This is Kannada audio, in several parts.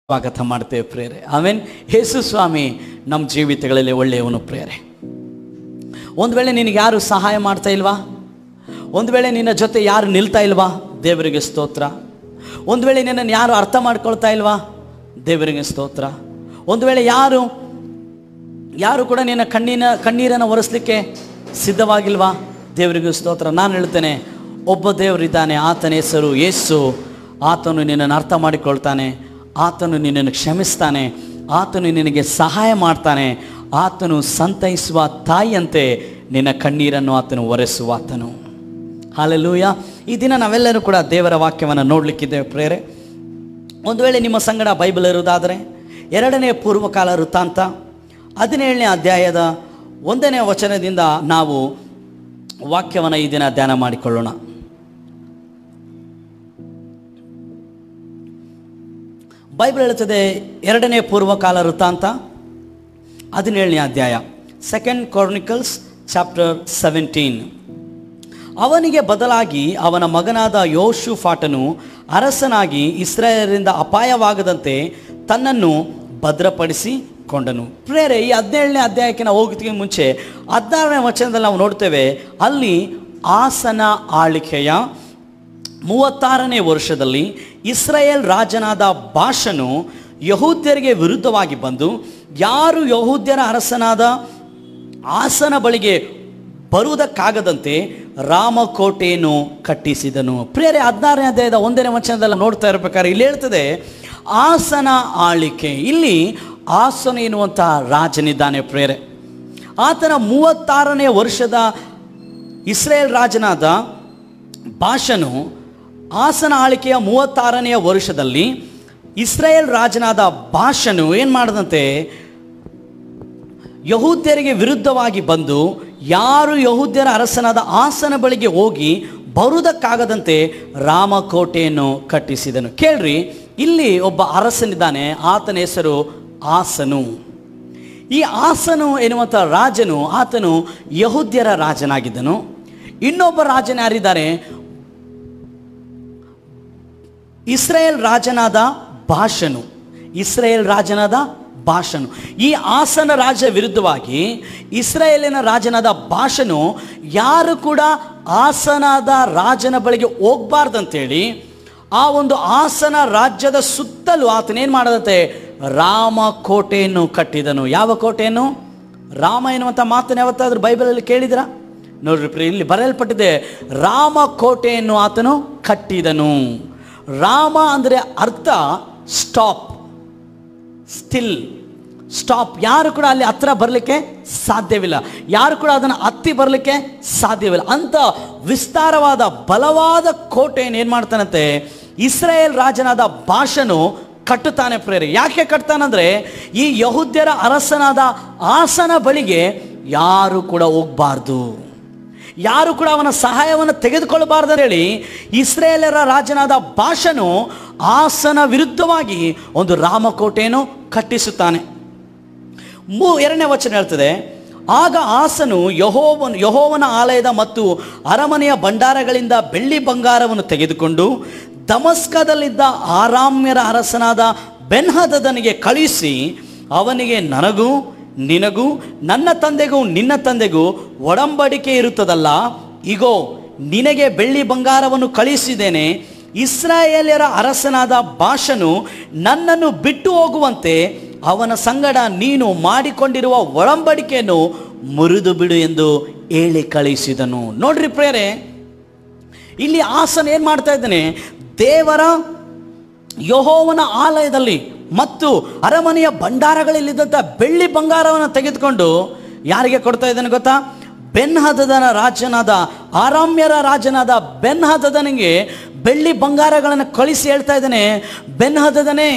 ಸ್ವಾಗತ ಮಾಡ್ತೇವೆ ಪ್ರೇರೆ ಆಮೇನ್ ಯೇಸು ಸ್ವಾಮಿ ನಮ್ಮ ಜೀವಿತಗಳಲ್ಲಿ ಒಳ್ಳೆಯವನು ಪ್ರೇರೆ ಒಂದು ವೇಳೆ ನಿನಗೆ ಯಾರು ಸಹಾಯ ಮಾಡ್ತಾ ಇಲ್ವಾ ಒಂದು ವೇಳೆ ನಿನ್ನ ಜೊತೆ ಯಾರು ನಿಲ್ತಾ ಇಲ್ವಾ ದೇವರಿಗೆ ಸ್ತೋತ್ರ ಒಂದು ವೇಳೆ ನಿನ್ನನ್ನು ಯಾರು ಅರ್ಥ ಮಾಡ್ಕೊಳ್ತಾ ಇಲ್ವಾ ದೇವರಿಗೆ ಸ್ತೋತ್ರ ಒಂದು ವೇಳೆ ಯಾರು ಯಾರು ಕೂಡ ನಿನ್ನ ಕಣ್ಣಿನ ಕಣ್ಣೀರನ್ನು ಒರೆಸ್ಲಿಕ್ಕೆ ಸಿದ್ಧವಾಗಿಲ್ವಾ ದೇವರಿಗೂ ಸ್ತೋತ್ರ ನಾನು ಹೇಳ್ತೇನೆ ಒಬ್ಬ ದೇವರಿದ್ದಾನೆ ಆತನ ಹೆಸರು ಯೇಸು ಆತನು ನಿನ್ನನ್ನು ಅರ್ಥ ಮಾಡಿಕೊಳ್ತಾನೆ ಆತನು ನಿನ್ನನ್ನು ಕ್ಷಮಿಸ್ತಾನೆ ಆತನು ನಿನಗೆ ಸಹಾಯ ಮಾಡ್ತಾನೆ ಆತನು ಸಂತೈಸುವ ತಾಯಿಯಂತೆ ನಿನ್ನ ಕಣ್ಣೀರನ್ನು ಆತನು ಒರೆಸುವ ಆತನು ಹಾಲೆಲೂಯ ಈ ದಿನ ನಾವೆಲ್ಲರೂ ಕೂಡ ದೇವರ ವಾಕ್ಯವನ್ನು ನೋಡಲಿಕ್ಕಿದ್ದೇವೆ ಪ್ರೇರೆ ಒಂದು ವೇಳೆ ನಿಮ್ಮ ಸಂಗಡ ಬೈಬಲ್ ಇರುವುದಾದರೆ ಎರಡನೇ ಪೂರ್ವಕಾಲ ವೃತ್ತಾಂತ ಹದಿನೇಳನೇ ಅಧ್ಯಾಯದ ಒಂದನೇ ವಚನದಿಂದ ನಾವು ವಾಕ್ಯವನ್ನು ಈ ದಿನ ಧ್ಯಾನ ಮಾಡಿಕೊಳ್ಳೋಣ ಬೈಬಲ್ ಹೇಳುತ್ತದೆ ಎರಡನೇ ಪೂರ್ವಕಾಲ ವೃತ್ತಾಂತ ಹದಿನೇಳನೇ ಅಧ್ಯಾಯ ಸೆಕೆಂಡ್ ಕಾರ್ನಿಕಲ್ಸ್ ಚಾಪ್ಟರ್ ಸೆವೆಂಟೀನ್ ಅವನಿಗೆ ಬದಲಾಗಿ ಅವನ ಮಗನಾದ ಯೋಶು ಫಾಟನು ಅರಸನಾಗಿ ಇಸ್ರಾಯೇಲರಿಂದ ಅಪಾಯವಾಗದಂತೆ ತನ್ನನ್ನು ಭದ್ರಪಡಿಸಿಕೊಂಡನು ಪ್ರೇರೆ ಈ ಹದಿನೇಳನೇ ಅಧ್ಯಾಯಕ್ಕೆ ನಾವು ಹೋಗೋದಕ್ಕೆ ಮುಂಚೆ ಹದಿನಾರನೇ ವಚನದಲ್ಲಿ ನಾವು ನೋಡ್ತೇವೆ ಅಲ್ಲಿ ಆಸನ ಆಳಿಕೆಯ ಮೂವತ್ತಾರನೇ ವರ್ಷದಲ್ಲಿ ಇಸ್ರಾಯೇಲ್ ರಾಜನಾದ ಬಾಷನು ಯಹೂದ್ಯರಿಗೆ ವಿರುದ್ಧವಾಗಿ ಬಂದು ಯಾರು ಯಹೂದ್ಯರ ಅರಸನಾದ ಆಸನ ಬಳಿಗೆ ಬರುವುದಕ್ಕಾಗದಂತೆ ರಾಮಕೋಟೆಯನ್ನು ಕಟ್ಟಿಸಿದನು ಪ್ರಿಯರೇ ಹದಿನಾರನೇ ಅಧ್ಯಾಯದ ಒಂದನೇ ವಚನದಲ್ಲಿ ನೋಡ್ತಾ ಇರಬೇಕಾದ್ರೆ ಇಲ್ಲಿ ಹೇಳ್ತದೆ ಆಸನ ಆಳಿಕೆ ಇಲ್ಲಿ ಆಸನ ಎನ್ನುವಂಥ ರಾಜನಿದ್ದಾನೆ ಪ್ರೇರೆ ಆತನ ಮೂವತ್ತಾರನೇ ವರ್ಷದ ಇಸ್ರೇಲ್ ರಾಜನಾದ ಭಾಷನು ಆಸನ ಆಳಿಕೆಯ ಮೂವತ್ತಾರನೆಯ ವರ್ಷದಲ್ಲಿ ಇಸ್ರೇಲ್ ರಾಜನಾದ ಭಾಷನು ಏನು ಮಾಡದಂತೆ ಯಹೂದ್ಯರಿಗೆ ವಿರುದ್ಧವಾಗಿ ಬಂದು ಯಾರು ಯಹೂದ್ಯರ ಅರಸನಾದ ಆಸನ ಬಳಿಗೆ ಹೋಗಿ ಬರುವುದಕ್ಕಾಗದಂತೆ ರಾಮಕೋಟೆಯನ್ನು ಕಟ್ಟಿಸಿದನು ಕೇಳ್ರಿ ಇಲ್ಲಿ ಒಬ್ಬ ಅರಸನಿದ್ದಾನೆ ಆತನ ಹೆಸರು ಆಸನು ಈ ಆಸನು ಎನ್ನುವಂಥ ರಾಜನು ಆತನು ಯಹೂದ್ಯರ ರಾಜನಾಗಿದ್ದನು ಇನ್ನೊಬ್ಬ ರಾಜನ ಯಾರಿದ್ದಾರೆ ಇಸ್ರೇಲ್ ರಾಜನಾದ ಭಾಷನು ಇಸ್ರೇಲ್ ರಾಜನಾದ ಭಾಷನು ಈ ಆಸನ ರಾಜ ವಿರುದ್ಧವಾಗಿ ಇಸ್ರೇಲಿನ ರಾಜನಾದ ಭಾಷನು ಯಾರು ಕೂಡ ಆಸನದ ರಾಜನ ಬಳಿಗೆ ಹೋಗ್ಬಾರ್ದಂತೇಳಿ ಆ ಒಂದು ಆಸನ ರಾಜ್ಯದ ಸುತ್ತಲೂ ಆತನೇನು ಮಾಡದಂತೆ ರಾಮ ಕೋಟೆಯನ್ನು ಕಟ್ಟಿದನು ಯಾವ ಕೋಟೆಯನ್ನು ರಾಮ ಎನ್ನುವಂಥ ಮಾತನ್ನು ಯಾವತ್ತಾದ್ರೂ ಬೈಬಲಲ್ಲಿ ಕೇಳಿದಿರಾ ನೋಡ್ರಿ ಪ್ರಿಯ, ಇಲ್ಲಿ ಬರೆಯಲ್ಪಟ್ಟಿದೆ ರಾಮ ಕೋಟೆಯನ್ನು ಆತನು ಕಟ್ಟಿದನು ರಾಮ ಅಂದರೆ ಅರ್ಥ ಸ್ಟಾಪ್ ಸ್ಟಿಲ್ ಸ್ಟಾಪ್ ಯಾರು ಕೂಡ ಅಲ್ಲಿ ಹತ್ರ ಬರಲಿಕ್ಕೆ ಸಾಧ್ಯವಿಲ್ಲ ಯಾರು ಕೂಡ ಅದನ್ನು ಹತ್ತಿ ಬರಲಿಕ್ಕೆ ಸಾಧ್ಯವಿಲ್ಲ ಅಂತ ವಿಸ್ತಾರವಾದ ಬಲವಾದ ಕೋಟೆಯನ್ನು ಏನು ಮಾಡ್ತಾನಂತೆ ಇಸ್ರಾಯೇಲ್ ರಾಜನಾದ ಭಾಷನು ಕಟ್ಟುತ್ತಾನೆ ಪ್ರೇರೆ ಯಾಕೆ ಕಟ್ತಾನಂದ್ರೆ ಈ ಯಹೂದ್ಯರ ಅರಸನಾದ ಆಸನ ಬಳಿಗೆ ಯಾರು ಕೂಡ ಹೋಗ್ಬಾರ್ದು ಯಾರು ಕೂಡ ಅವನ ಸಹಾಯವನ್ನು ತೆಗೆದುಕೊಳ್ಳಬಾರ್ದು ಅಂತ ಹೇಳಿ ಇಸ್ರೇಲರ ರಾಜನಾದ ಭಾಷನು ಆಸನ ವಿರುದ್ಧವಾಗಿ ಒಂದು ರಾಮಕೋಟೆಯನ್ನು ಕಟ್ಟಿಸುತ್ತಾನೆ ಮೂ ಎರಡನೇ ವಚನ ಹೇಳ್ತದೆ ಆಗ ಆಸನು ಯಹೋವನ ಯಹೋವನ ಆಲಯದ ಮತ್ತು ಅರಮನೆಯ ಭಂಡಾರಗಳಿಂದ ಬೆಳ್ಳಿ ಬಂಗಾರವನ್ನು ತೆಗೆದುಕೊಂಡು ದಮಸ್ಕದಲ್ಲಿದ್ದ ಆರಾಮ್ಯರ ಅರಸನಾದ ಬೆನ್ಹದದನಿಗೆ ಕಳುಹಿಸಿ ಅವನಿಗೆ ನನಗೂ ನಿನಗೂ ನನ್ನ ತಂದೆಗೂ ನಿನ್ನ ತಂದೆಗೂ ಒಡಂಬಡಿಕೆ ಇರುತ್ತದಲ್ಲ ಇಗೋ ನಿನಗೆ ಬೆಳ್ಳಿ ಬಂಗಾರವನ್ನು ಕಳುಹಿಸಿದ್ದೇನೆ ಇಸ್ರಾಯೇಲ್ಯರ ಅರಸನಾದ ಭಾಷನು ನನ್ನನ್ನು ಬಿಟ್ಟು ಹೋಗುವಂತೆ ಅವನ ಸಂಗಡ ನೀನು ಮಾಡಿಕೊಂಡಿರುವ ಒಡಂಬಡಿಕೆಯನ್ನು ಮುರಿದು ಬಿಡು ಎಂದು ಹೇಳಿ ಕಳುಹಿಸಿದನು ನೋಡ್ರಿ ಪ್ರೇರೆ ಇಲ್ಲಿ ಆಸನ ಏನು ಮಾಡ್ತಾ ಇದ್ದಾನೆ ದೇವರ ಯಹೋವನ ಆಲಯದಲ್ಲಿ ಮತ್ತು ಅರಮನೆಯ ಭಂಡಾರಗಳಲ್ಲಿದ್ದಂಥ ಬೆಳ್ಳಿ ಬಂಗಾರವನ್ನು ತೆಗೆದುಕೊಂಡು ಯಾರಿಗೆ ಕೊಡ್ತಾ ಇದ್ದಾನೆ ಗೊತ್ತಾ ಬೆನ್ಹದದನ ರಾಜನಾದ ಆರಾಮ್ಯರ ರಾಜನಾದ ಬೆನ್ಹದದನಿಗೆ ಬೆಳ್ಳಿ ಬಂಗಾರಗಳನ್ನು ಕಳಿಸಿ ಹೇಳ್ತಾ ಇದ್ದಾನೆ ಬೆನ್ಹದದನೇ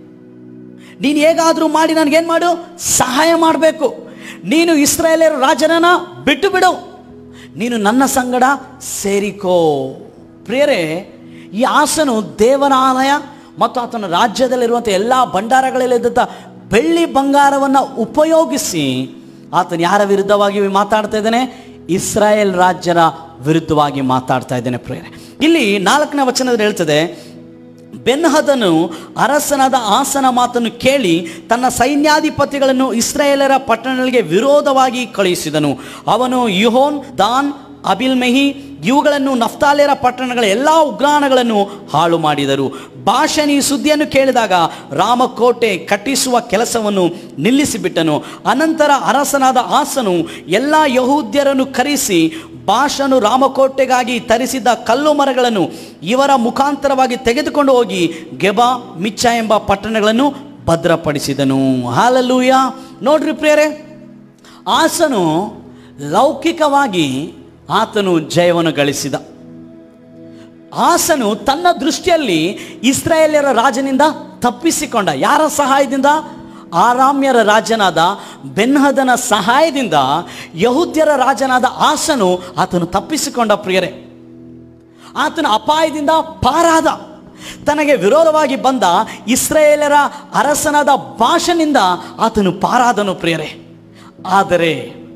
ನೀನು ಹೇಗಾದರೂ ಮಾಡಿ ನನಗೇನು ಮಾಡು ಸಹಾಯ ಮಾಡಬೇಕು ನೀನು ಇಸ್ರಾಯೇಲರ ರಾಜನನ್ನ ಬಿಟ್ಟು ಬಿಡು ನೀನು ನನ್ನ ಸಂಗಡ ಸೇರಿಕೋ ಪ್ರಿಯರೇ ಈ ಆಸನು ದೇವರ ಆಲಯ ಮತ್ತು ಆತನ ರಾಜ್ಯದಲ್ಲಿರುವಂಥ ಎಲ್ಲ ಭಂಡಾರಗಳಲ್ಲಿದ್ದಂಥ ಬೆಳ್ಳಿ ಬಂಗಾರವನ್ನು ಉಪಯೋಗಿಸಿ ಆತನು ಯಾರ ವಿರುದ್ಧವಾಗಿ ಮಾತಾಡ್ತಾ ಇದ್ದಾನೆ ಇಸ್ರಾಯೇಲ್ ರಾಜ್ಯರ ವಿರುದ್ಧವಾಗಿ ಮಾತಾಡ್ತಾ ಇದ್ದೇನೆ ಪ್ರೇರೆ ಇಲ್ಲಿ ನಾಲ್ಕನೇ ವಚನದಲ್ಲಿ ಹೇಳ್ತದೆ ಬೆನ್ಹದನು ಅರಸನಾದ ಆಸನ ಮಾತನ್ನು ಕೇಳಿ ತನ್ನ ಸೈನ್ಯಾಧಿಪತಿಗಳನ್ನು ಇಸ್ರಾಯೇಲರ ಪಟ್ಟಣಗಳಿಗೆ ವಿರೋಧವಾಗಿ ಕಳುಹಿಸಿದನು ಅವನು ಯುಹೋನ್ ದಾನ್ ಅಬಿಲ್ಮೆಹಿ ಇವುಗಳನ್ನು ನಫ್ತಾಲೇರ ಪಟ್ಟಣಗಳ ಎಲ್ಲ ಉಗ್ರಾಣಗಳನ್ನು ಹಾಳು ಮಾಡಿದರು ಭಾಷಣಿ ಈ ಸುದ್ದಿಯನ್ನು ಕೇಳಿದಾಗ ರಾಮಕೋಟೆ ಕಟ್ಟಿಸುವ ಕೆಲಸವನ್ನು ನಿಲ್ಲಿಸಿಬಿಟ್ಟನು ಅನಂತರ ಅರಸನಾದ ಆಸನು ಎಲ್ಲ ಯಹೂದ್ಯರನ್ನು ಕರೆಸಿ ಭಾಷನು ರಾಮಕೋಟೆಗಾಗಿ ತರಿಸಿದ್ದ ಕಲ್ಲು ಮರಗಳನ್ನು ಇವರ ಮುಖಾಂತರವಾಗಿ ತೆಗೆದುಕೊಂಡು ಹೋಗಿ ಗೆಬಾ ಮಿಚ್ಚ ಎಂಬ ಪಟ್ಟಣಗಳನ್ನು ಭದ್ರಪಡಿಸಿದನು ಹಾಲಲ್ಲೂಯ ನೋಡ್ರಿ ಪ್ರಿಯರೇ ಆಸನು ಲೌಕಿಕವಾಗಿ ಆತನು ಜಯವನ್ನು ಗಳಿಸಿದ ಆಸನು ತನ್ನ ದೃಷ್ಟಿಯಲ್ಲಿ ಇಸ್ರಾಯೇಲ್ಯರ ರಾಜನಿಂದ ತಪ್ಪಿಸಿಕೊಂಡ ಯಾರ ಸಹಾಯದಿಂದ ಆರಾಮ್ಯರ ರಾಜನಾದ ಬೆನ್ಹದನ ಸಹಾಯದಿಂದ ಯಹೂದ್ಯರ ರಾಜನಾದ ಆಸನು ಆತನು ತಪ್ಪಿಸಿಕೊಂಡ ಪ್ರಿಯರೇ ಆತನ ಅಪಾಯದಿಂದ ಪಾರಾದ ತನಗೆ ವಿರೋಧವಾಗಿ ಬಂದ ಇಸ್ರಾಯೇಲರ ಅರಸನಾದ ಭಾಷನಿಂದ ಆತನು ಪಾರಾದನು ಪ್ರಿಯರೇ ಆದರೆ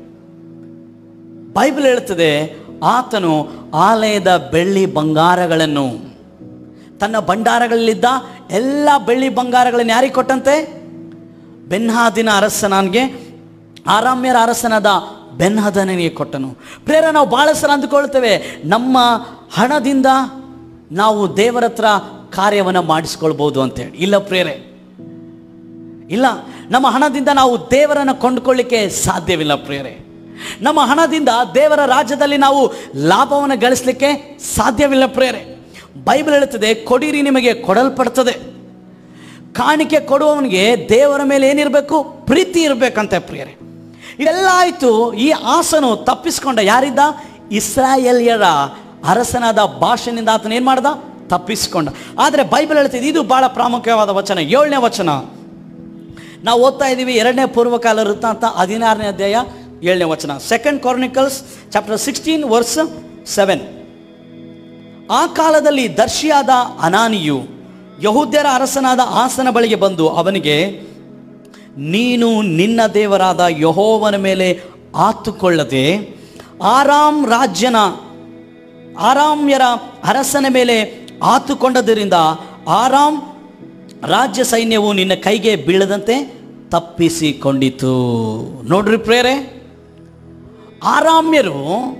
ಬೈಬಲ್ ಹೇಳುತ್ತದೆ ಆತನು ಆಲಯದ ಬೆಳ್ಳಿ ಬಂಗಾರಗಳನ್ನು ತನ್ನ ಭಂಡಾರಗಳಲ್ಲಿದ್ದ ಎಲ್ಲ ಬೆಳ್ಳಿ ಬಂಗಾರಗಳನ್ನು ಯಾರಿಗೆ ಕೊಟ್ಟಂತೆ ಬೆನ್ಹಾದಿನ ಅರಸನಿಗೆ ಆರಾಮ್ಯರ ಅರಸನಾದ ಬೆನ್ಹದನಿಗೆ ಕೊಟ್ಟನು ಪ್ರೇರ ನಾವು ಭಾಳ ಸಲ ಅಂದುಕೊಳ್ತೇವೆ ನಮ್ಮ ಹಣದಿಂದ ನಾವು ದೇವರ ಹತ್ರ ಕಾರ್ಯವನ್ನು ಮಾಡಿಸ್ಕೊಳ್ಬೋದು ಅಂತೇಳಿ ಇಲ್ಲ ಪ್ರೇರೆ ಇಲ್ಲ ನಮ್ಮ ಹಣದಿಂದ ನಾವು ದೇವರನ್ನು ಕೊಂಡುಕೊಳ್ಳಿಕ್ಕೆ ಸಾಧ್ಯವಿಲ್ಲ ಪ್ರೇರೆ ನಮ್ಮ ಹಣದಿಂದ ದೇವರ ರಾಜ್ಯದಲ್ಲಿ ನಾವು ಲಾಭವನ್ನು ಗಳಿಸಲಿಕ್ಕೆ ಸಾಧ್ಯವಿಲ್ಲ ಪ್ರೇರೆ ಬೈಬಲ್ ಹೇಳುತ್ತದೆ ಕೊಡಿರಿ ನಿಮಗೆ ಕೊಡಲ್ಪಡ್ತದೆ ಕಾಣಿಕೆ ಕೊಡುವವನಿಗೆ ದೇವರ ಮೇಲೆ ಏನಿರಬೇಕು ಪ್ರೀತಿ ಇರಬೇಕಂತೆ ಪ್ರಿಯರೇ ಇದೆಲ್ಲ ಆಯಿತು ಈ ಆಸನು ತಪ್ಪಿಸ್ಕೊಂಡ ಯಾರಿದ್ದ ಇಸ್ರಾಯೇಲ್ಯರ ಅರಸನಾದ ಭಾಷೆನಿಂದ ಆತನ ಏನು ಮಾಡ್ದ ತಪ್ಪಿಸ್ಕೊಂಡ ಆದರೆ ಬೈಬಲ್ ಹೇಳ್ತಿದೆ ಇದು ಭಾಳ ಪ್ರಾಮುಖ್ಯವಾದ ವಚನ ಏಳನೇ ವಚನ ನಾವು ಓದ್ತಾ ಇದ್ದೀವಿ ಎರಡನೇ ಪೂರ್ವಕಾಲ ವೃತ್ತಾಂತ ಹದಿನಾರನೇ ಅಧ್ಯಾಯ ಏಳನೇ ವಚನ second Chronicles chapter sixteen verse seven ಆ ಕಾಲದಲ್ಲಿ ದರ್ಶಿಯಾದ ಅನಾನಿಯು ಯಹೂದ್ಯರ ಅರಸನಾದ ಆಸನ ಬಳಿಗೆ ಬಂದು ಅವನಿಗೆ ನೀನು ನಿನ್ನ ದೇವರಾದ ಯಹೋವನ ಮೇಲೆ ಆತುಕೊಳ್ಳದೆ ಆರಾಮ್ ರಾಜ್ಯನ ಆರಾಮ್ಯರ ಅರಸನ ಮೇಲೆ ಆತುಕೊಂಡದರಿಂದ ಆರಾಮ್ ರಾಜ್ಯ ಸೈನ್ಯವು ನಿನ್ನ ಕೈಗೆ ಬೀಳದಂತೆ ತಪ್ಪಿಸಿಕೊಂಡಿತು ನೋಡ್ರಿ ಪ್ರೇರೆ ಆರಾಮ್ಯರು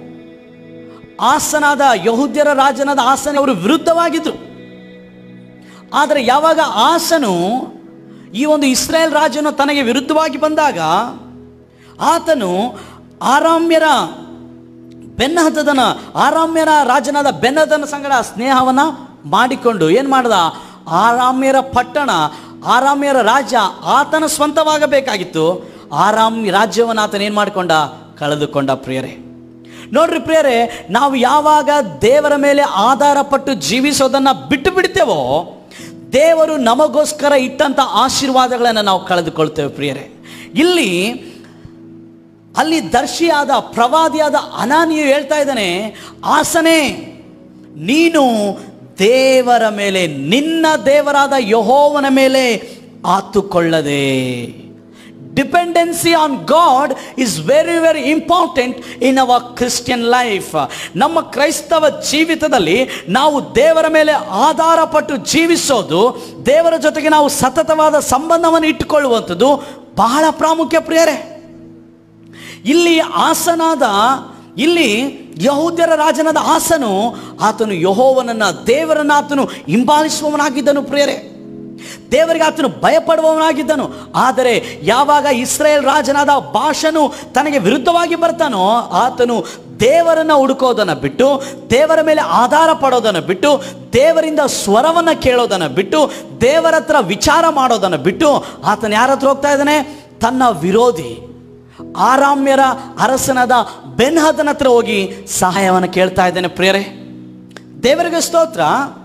ಆಸನಾದ ಯಹೂದ್ಯರ ರಾಜನಾದ ಆಸನ ಅವರು ವಿರುದ್ಧವಾಗಿದ್ದರು ಆದರೆ ಯಾವಾಗ ಆಸನು ಈ ಒಂದು ಇಸ್ರೇಲ್ ರಾಜನು ತನಗೆ ವಿರುದ್ಧವಾಗಿ ಬಂದಾಗ ಆತನು ಆರಾಮ್ಯರ ಬೆನ್ನಹದನ ಆರಾಮ್ಯರ ರಾಜನಾದ ಬೆನ್ನಹದನ ಸಂಗಡ ಸ್ನೇಹವನ್ನು ಮಾಡಿಕೊಂಡು ಏನು ಮಾಡ್ದ ಆರಾಮ್ಯರ ಪಟ್ಟಣ ಆರಾಮ್ಯರ ರಾಜ್ಯ ಆತನ ಸ್ವಂತವಾಗಬೇಕಾಗಿತ್ತು ಆರಾಮ್ ರಾಜ್ಯವನ್ನು ಆತನ ಏನು ಮಾಡಿಕೊಂಡ ಕಳೆದುಕೊಂಡ ಪ್ರಿಯರೇ ನೋಡ್ರಿ ಪ್ರಿಯರೇ ನಾವು ಯಾವಾಗ ದೇವರ ಮೇಲೆ ಆಧಾರ ಪಟ್ಟು ಜೀವಿಸೋದನ್ನು ಬಿಟ್ಟು ಬಿಡ್ತೇವೋ ದೇವರು ನಮಗೋಸ್ಕರ ಇಟ್ಟಂಥ ಆಶೀರ್ವಾದಗಳನ್ನು ನಾವು ಕಳೆದುಕೊಳ್ತೇವೆ ಪ್ರಿಯರೇ ಇಲ್ಲಿ ಅಲ್ಲಿ ದರ್ಶಿಯಾದ ಪ್ರವಾದಿಯಾದ ಅನಾನಿಯು ಹೇಳ್ತಾ ಇದ್ದಾನೆ ಆಸನೆ ನೀನು ದೇವರ ಮೇಲೆ ನಿನ್ನ ದೇವರಾದ ಯಹೋವನ ಮೇಲೆ ಆತುಕೊಳ್ಳದೆ dependency on God is very very important in our Christian life ನಮ್ಮ ಕ್ರೈಸ್ತವ ಜೀವಿತದಲ್ಲಿ ನಾವು ದೇವರ ಮೇಲೆ ಆಧಾರ ಪಟ್ಟು ಜೀವಿಸೋದು ದೇವರ ಜೊತೆಗೆ ನಾವು ಸತತವಾದ ಸಂಬಂಧವನ್ನು ಇಟ್ಟುಕೊಳ್ಳುವಂಥದ್ದು ಬಹಳ ಪ್ರಾಮುಖ್ಯ ಪ್ರಿಯರೇ ಇಲ್ಲಿ ಆಸನಾದ ಇಲ್ಲಿ ಯಹೂದ್ಯರ ರಾಜನಾದ ಆಸನು ಆತನು ಯಹೋವನನ್ನ ದೇವರನ್ನ ಆತನು ಹಿಂಬಾಲಿಸುವವನಾಗಿದ್ದನು ಪ್ರಿಯರೇ ದೇವರಿಗೆ ಆತನು ಭಯಪಡುವವನಾಗಿದ್ದನು ಆದರೆ ಯಾವಾಗ ಇಸ್ರೇಲ್ ರಾಜನಾದ ಭಾಷನು ತನಗೆ ವಿರುದ್ಧವಾಗಿ ಬರ್ತಾನೋ ಆತನು ದೇವರನ್ನ ಹುಡುಕೋದನ್ನು ಬಿಟ್ಟು ದೇವರ ಮೇಲೆ ಆಧಾರ ಪಡೋದನ್ನು ಬಿಟ್ಟು ದೇವರಿಂದ ಸ್ವರವನ್ನು ಕೇಳೋದನ್ನು ಬಿಟ್ಟು ದೇವರ ಹತ್ರ ವಿಚಾರ ಮಾಡೋದನ್ನು ಬಿಟ್ಟು ಆತನು ಯಾರ ಹತ್ರ ಹೋಗ್ತಾ ಇದ್ದಾನೆ ತನ್ನ ವಿರೋಧಿ ಆರಾಮ್ಯರ ಅರಸನಾದ ಬೆನ್ಹದನ ಹತ್ರ ಹೋಗಿ ಸಹಾಯವನ್ನು ಕೇಳ್ತಾ ಇದ್ದೇನೆ ಪ್ರಿಯರೇ ದೇವರಿಗೆ ಸ್ತೋತ್ರ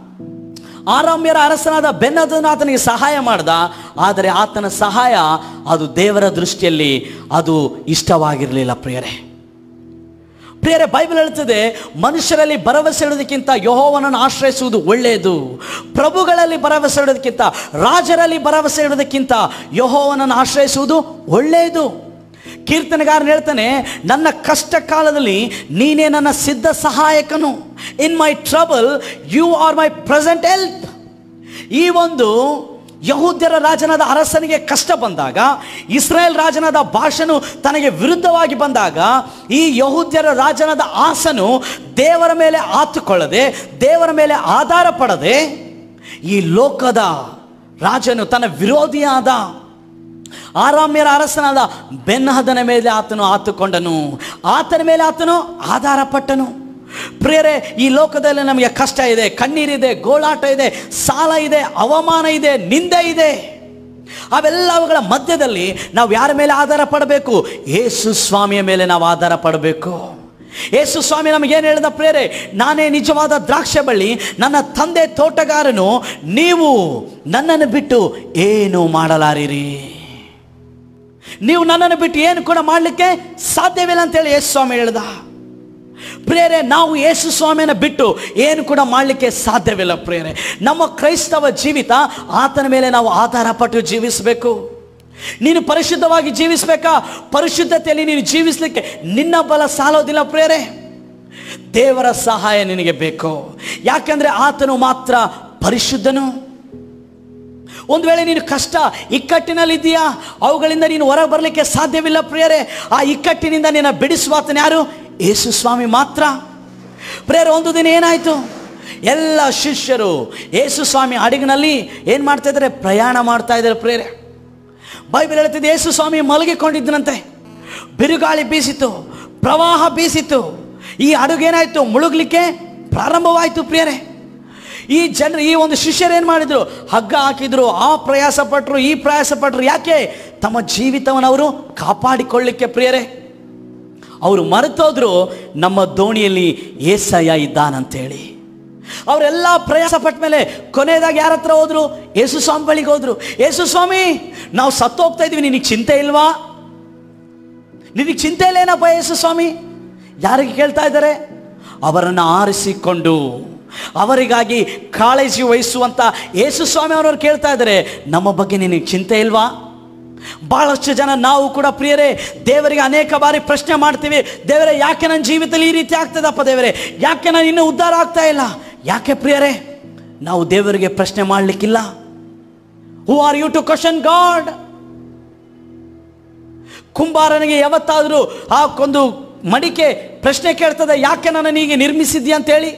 ಆರಾಮ್ಯರ ಅರಸನಾದ ಬೆನ್ನದನ ಆತನಿಗೆ ಸಹಾಯ ಮಾಡ್ದ ಆದರೆ ಆತನ ಸಹಾಯ ಅದು ದೇವರ ದೃಷ್ಟಿಯಲ್ಲಿ ಅದು ಇಷ್ಟವಾಗಿರಲಿಲ್ಲ ಪ್ರಿಯರೇ ಪ್ರಿಯರೇ ಬೈಬಲ್ ಹೇಳ್ತದೆ ಮನುಷ್ಯರಲ್ಲಿ ಭರವಸೆ ಇಡೋದಕ್ಕಿಂತ ಯಹೋವನನ್ನು ಆಶ್ರಯಿಸುವುದು ಒಳ್ಳೆಯದು ಪ್ರಭುಗಳಲ್ಲಿ ಭರವಸೆ ಇಡೋದಕ್ಕಿಂತ ರಾಜರಲ್ಲಿ ಭರವಸೆ ಇಡೋದಕ್ಕಿಂತ ಯಹೋವನನ್ನು ಆಶ್ರಯಿಸುವುದು ಒಳ್ಳೆಯದು ಕೀರ್ತನೆಗಾರನು ಹೇಳ್ತಾನೆ ನನ್ನ ಕಷ್ಟ ಕಾಲದಲ್ಲಿ ನೀನೇ ನನ್ನ ಸಿದ್ಧ ಸಹಾಯಕನು in my trouble you are my present help ಈ ಒಂದು ಯಹೂದ್ಯರ ರಾಜನಾದ ಅರಸನಿಗೆ ಕಷ್ಟ ಬಂದಾಗ ಇಸ್ರಾಯೇಲ್ ರಾಜನಾದ ಭಾಷನು ತನಗೆ ವಿರುದ್ಧವಾಗಿ ಬಂದಾಗ ಈ ಯಹೂದ್ಯರ ರಾಜನಾದ ಆಸನು ದೇವರ ಮೇಲೆ ಆತುಕೊಳ್ಳದೆ ದೇವರ ಮೇಲೆ ಆಧಾರ ಪಡದೆ ಈ ಲೋಕದ ರಾಜನು ತನ್ನ ವಿರೋಧಿಯಾದ ಆರಾಮ್ಯರ ಅರಸನಾದ ಬೆನ್ನಹದನ ಮೇಲೆ ಆತನು ಆತುಕೊಂಡನು ಆತನ ಮೇಲೆ ಆತನು ಆಧಾರ ಪಟ್ಟನು ಪ್ರಿಯರೇ ಈ ಲೋಕದಲ್ಲಿ ನಮಗೆ ಕಷ್ಟ ಇದೆ ಕಣ್ಣೀರಿದೆ ಗೋಳಾಟ ಇದೆ ಸಾಲ ಇದೆ ಅವಮಾನ ಇದೆ ನಿಂದೆ ಇದೆ ಅವೆಲ್ಲವುಗಳ ಮಧ್ಯದಲ್ಲಿ ನಾವು ಯಾರ ಮೇಲೆ ಆಧಾರ ಪಡಬೇಕು ಯೇಸು ಸ್ವಾಮಿಯ ಮೇಲೆ ನಾವು ಆಧಾರ ಪಡಬೇಕು ಯೇಸು ಸ್ವಾಮಿ ನಮಗೇನು ಹೇಳಿದ ಪ್ರೇರೆ ನಾನೇ ನಿಜವಾದ ದ್ರಾಕ್ಷ ಬಳ್ಳಿ ನನ್ನ ತಂದೆ ತೋಟಗಾರನು ನೀವು ನನ್ನನ್ನು ಬಿಟ್ಟು ಏನು ಮಾಡಲಾರಿರಿ ನೀವು ನನ್ನನ್ನು ಬಿಟ್ಟು ಏನು ಕೂಡ ಮಾಡಲಿಕ್ಕೆ ಸಾಧ್ಯವಿಲ್ಲ ಅಂತೇಳಿ ಯೇಸು ಸ್ವಾಮಿ ಹೇಳ್ದ ಪ್ರೇರೆ ನಾವು ಯೇಸು ಸ್ವಾಮಿಯನ್ನು ಬಿಟ್ಟು ಏನು ಕೂಡ ಮಾಡಲಿಕ್ಕೆ ಸಾಧ್ಯವಿಲ್ಲ ಪ್ರೇರೆ ನಮ್ಮ ಕ್ರೈಸ್ತವ ಜೀವಿತ ಆತನ ಮೇಲೆ ನಾವು ಆಧಾರ ಪಟ್ಟು ಜೀವಿಸಬೇಕು ನೀನು ಪರಿಶುದ್ಧವಾಗಿ ಜೀವಿಸಬೇಕಾ ಪರಿಶುದ್ಧತೆಯಲ್ಲಿ ನೀನು ಜೀವಿಸಲಿಕ್ಕೆ ನಿನ್ನ ಬಲ ಸಾಲೋದಿಲ್ಲ ಪ್ರೇರೆ ದೇವರ ಸಹಾಯ ನಿನಗೆ ಬೇಕು ಯಾಕಂದ್ರೆ ಆತನು ಮಾತ್ರ ಪರಿಶುದ್ಧನು ಒಂದು ವೇಳೆ ನೀನು ಕಷ್ಟ ಇಕ್ಕಟ್ಟಿನಲ್ಲಿದ್ದೀಯಾ ಅವುಗಳಿಂದ ನೀನು ಹೊರ ಬರಲಿಕ್ಕೆ ಸಾಧ್ಯವಿಲ್ಲ ಪ್ರಿಯರೇ ಆ ಇಕ್ಕಟ್ಟಿನಿಂದ ನಿನ್ನ ಬಿಡಿಸುವಾತನ ಯಾರು ಯೇಸು ಸ್ವಾಮಿ ಮಾತ್ರ ಪ್ರೇರ ಒಂದು ದಿನ ಏನಾಯಿತು ಎಲ್ಲ ಶಿಷ್ಯರು ಯೇಸು ಸ್ವಾಮಿ ಹಡಗಿನಲ್ಲಿ ಏನು ಮಾಡ್ತಾ ಇದ್ದಾರೆ ಪ್ರಯಾಣ ಮಾಡ್ತಾ ಇದ್ದಾರೆ ಪ್ರೇರೆ ಬೈಬಲ್ ಹೇಳ್ತಿದ್ದೆ ಯೇಸು ಸ್ವಾಮಿ ಮಲಗಿಕೊಂಡಿದ್ದನಂತೆ ಬಿರುಗಾಳಿ ಬೀಸಿತು ಪ್ರವಾಹ ಬೀಸಿತು ಈ ಹಡಗು ಏನಾಯಿತು ಮುಳುಗ್ಲಿಕ್ಕೆ ಪ್ರಾರಂಭವಾಯಿತು ಪ್ರಿಯರೇ ಈ ಜನರು ಈ ಒಂದು ಶಿಷ್ಯರು ಏನು ಮಾಡಿದ್ರು ಹಗ್ಗ ಹಾಕಿದ್ರು ಆ ಪ್ರಯಾಸ ಪಟ್ಟರು ಈ ಪ್ರಯಾಸ ಪಟ್ಟರು ಯಾಕೆ ತಮ್ಮ ಜೀವಿತವನ್ನು ಅವರು ಕಾಪಾಡಿಕೊಳ್ಳಿಕ್ಕೆ ಪ್ರಿಯರೇ ಅವರು ಮರೆತೋದ್ರು ನಮ್ಮ ದೋಣಿಯಲ್ಲಿ ಏಸಯ್ಯ ಇದ್ದಾನಂತೇಳಿ ಅವರೆಲ್ಲ ಪ್ರಯಾಸ ಪಟ್ಟ ಮೇಲೆ ಕೊನೆಯದಾಗಿ ಯಾರ ಹತ್ರ ಹೋದ್ರು ಯೇಸು ಸ್ವಾಮಿ ಬಳಿಗೆ ಹೋದ್ರು ಯೇಸು ಸ್ವಾಮಿ ನಾವು ಸತ್ತು ಹೋಗ್ತಾ ಇದೀವಿ ನಿನಗೆ ಚಿಂತೆ ಇಲ್ವಾ ನಿನಗೆ ಚಿಂತೆ ಇಲ್ಲ ಏನಪ್ಪ ಯೇಸು ಸ್ವಾಮಿ ಯಾರಿಗೆ ಕೇಳ್ತಾ ಇದ್ದಾರೆ ಅವರನ್ನು ಆರಿಸಿಕೊಂಡು ಅವರಿಗಾಗಿ ಕಾಳಜಿ ವಹಿಸುವಂತ ಯೇಸು ಸ್ವಾಮಿ ಅವರವ್ರು ಕೇಳ್ತಾ ಇದ್ದಾರೆ ನಮ್ಮ ಬಗ್ಗೆ ನಿನಗೆ ಚಿಂತೆ ಇಲ್ವಾ ಬಹಳಷ್ಟು ಜನ ನಾವು ಕೂಡ ಪ್ರಿಯರೇ ದೇವರಿಗೆ ಅನೇಕ ಬಾರಿ ಪ್ರಶ್ನೆ ಮಾಡ್ತೀವಿ ದೇವರೇ ಯಾಕೆ ನನ್ನ ಜೀವಿತದಲ್ಲಿ ಈ ರೀತಿ ಆಗ್ತದಪ್ಪ ದೇವರೇ ಯಾಕೆ ನಾನು ಇನ್ನೂ ಉದ್ಧಾರ ಆಗ್ತಾ ಇಲ್ಲ ಯಾಕೆ ಪ್ರಿಯರೇ ನಾವು ದೇವರಿಗೆ ಪ್ರಶ್ನೆ ಮಾಡಲಿಕ್ಕಿಲ್ಲ who are you to question God ಕುಂಬಾರನಿಗೆ ಯಾವತ್ತಾದರೂ ಆ ಒಂದು ಮಡಿಕೆ ಪ್ರಶ್ನೆ ಕೇಳ್ತದೆ ಯಾಕೆ ನನ್ನನ್ನು ಹೀಗೆ ನಿರ್ಮಿಸಿದ್ಯಾ ಅಂತೇಳಿ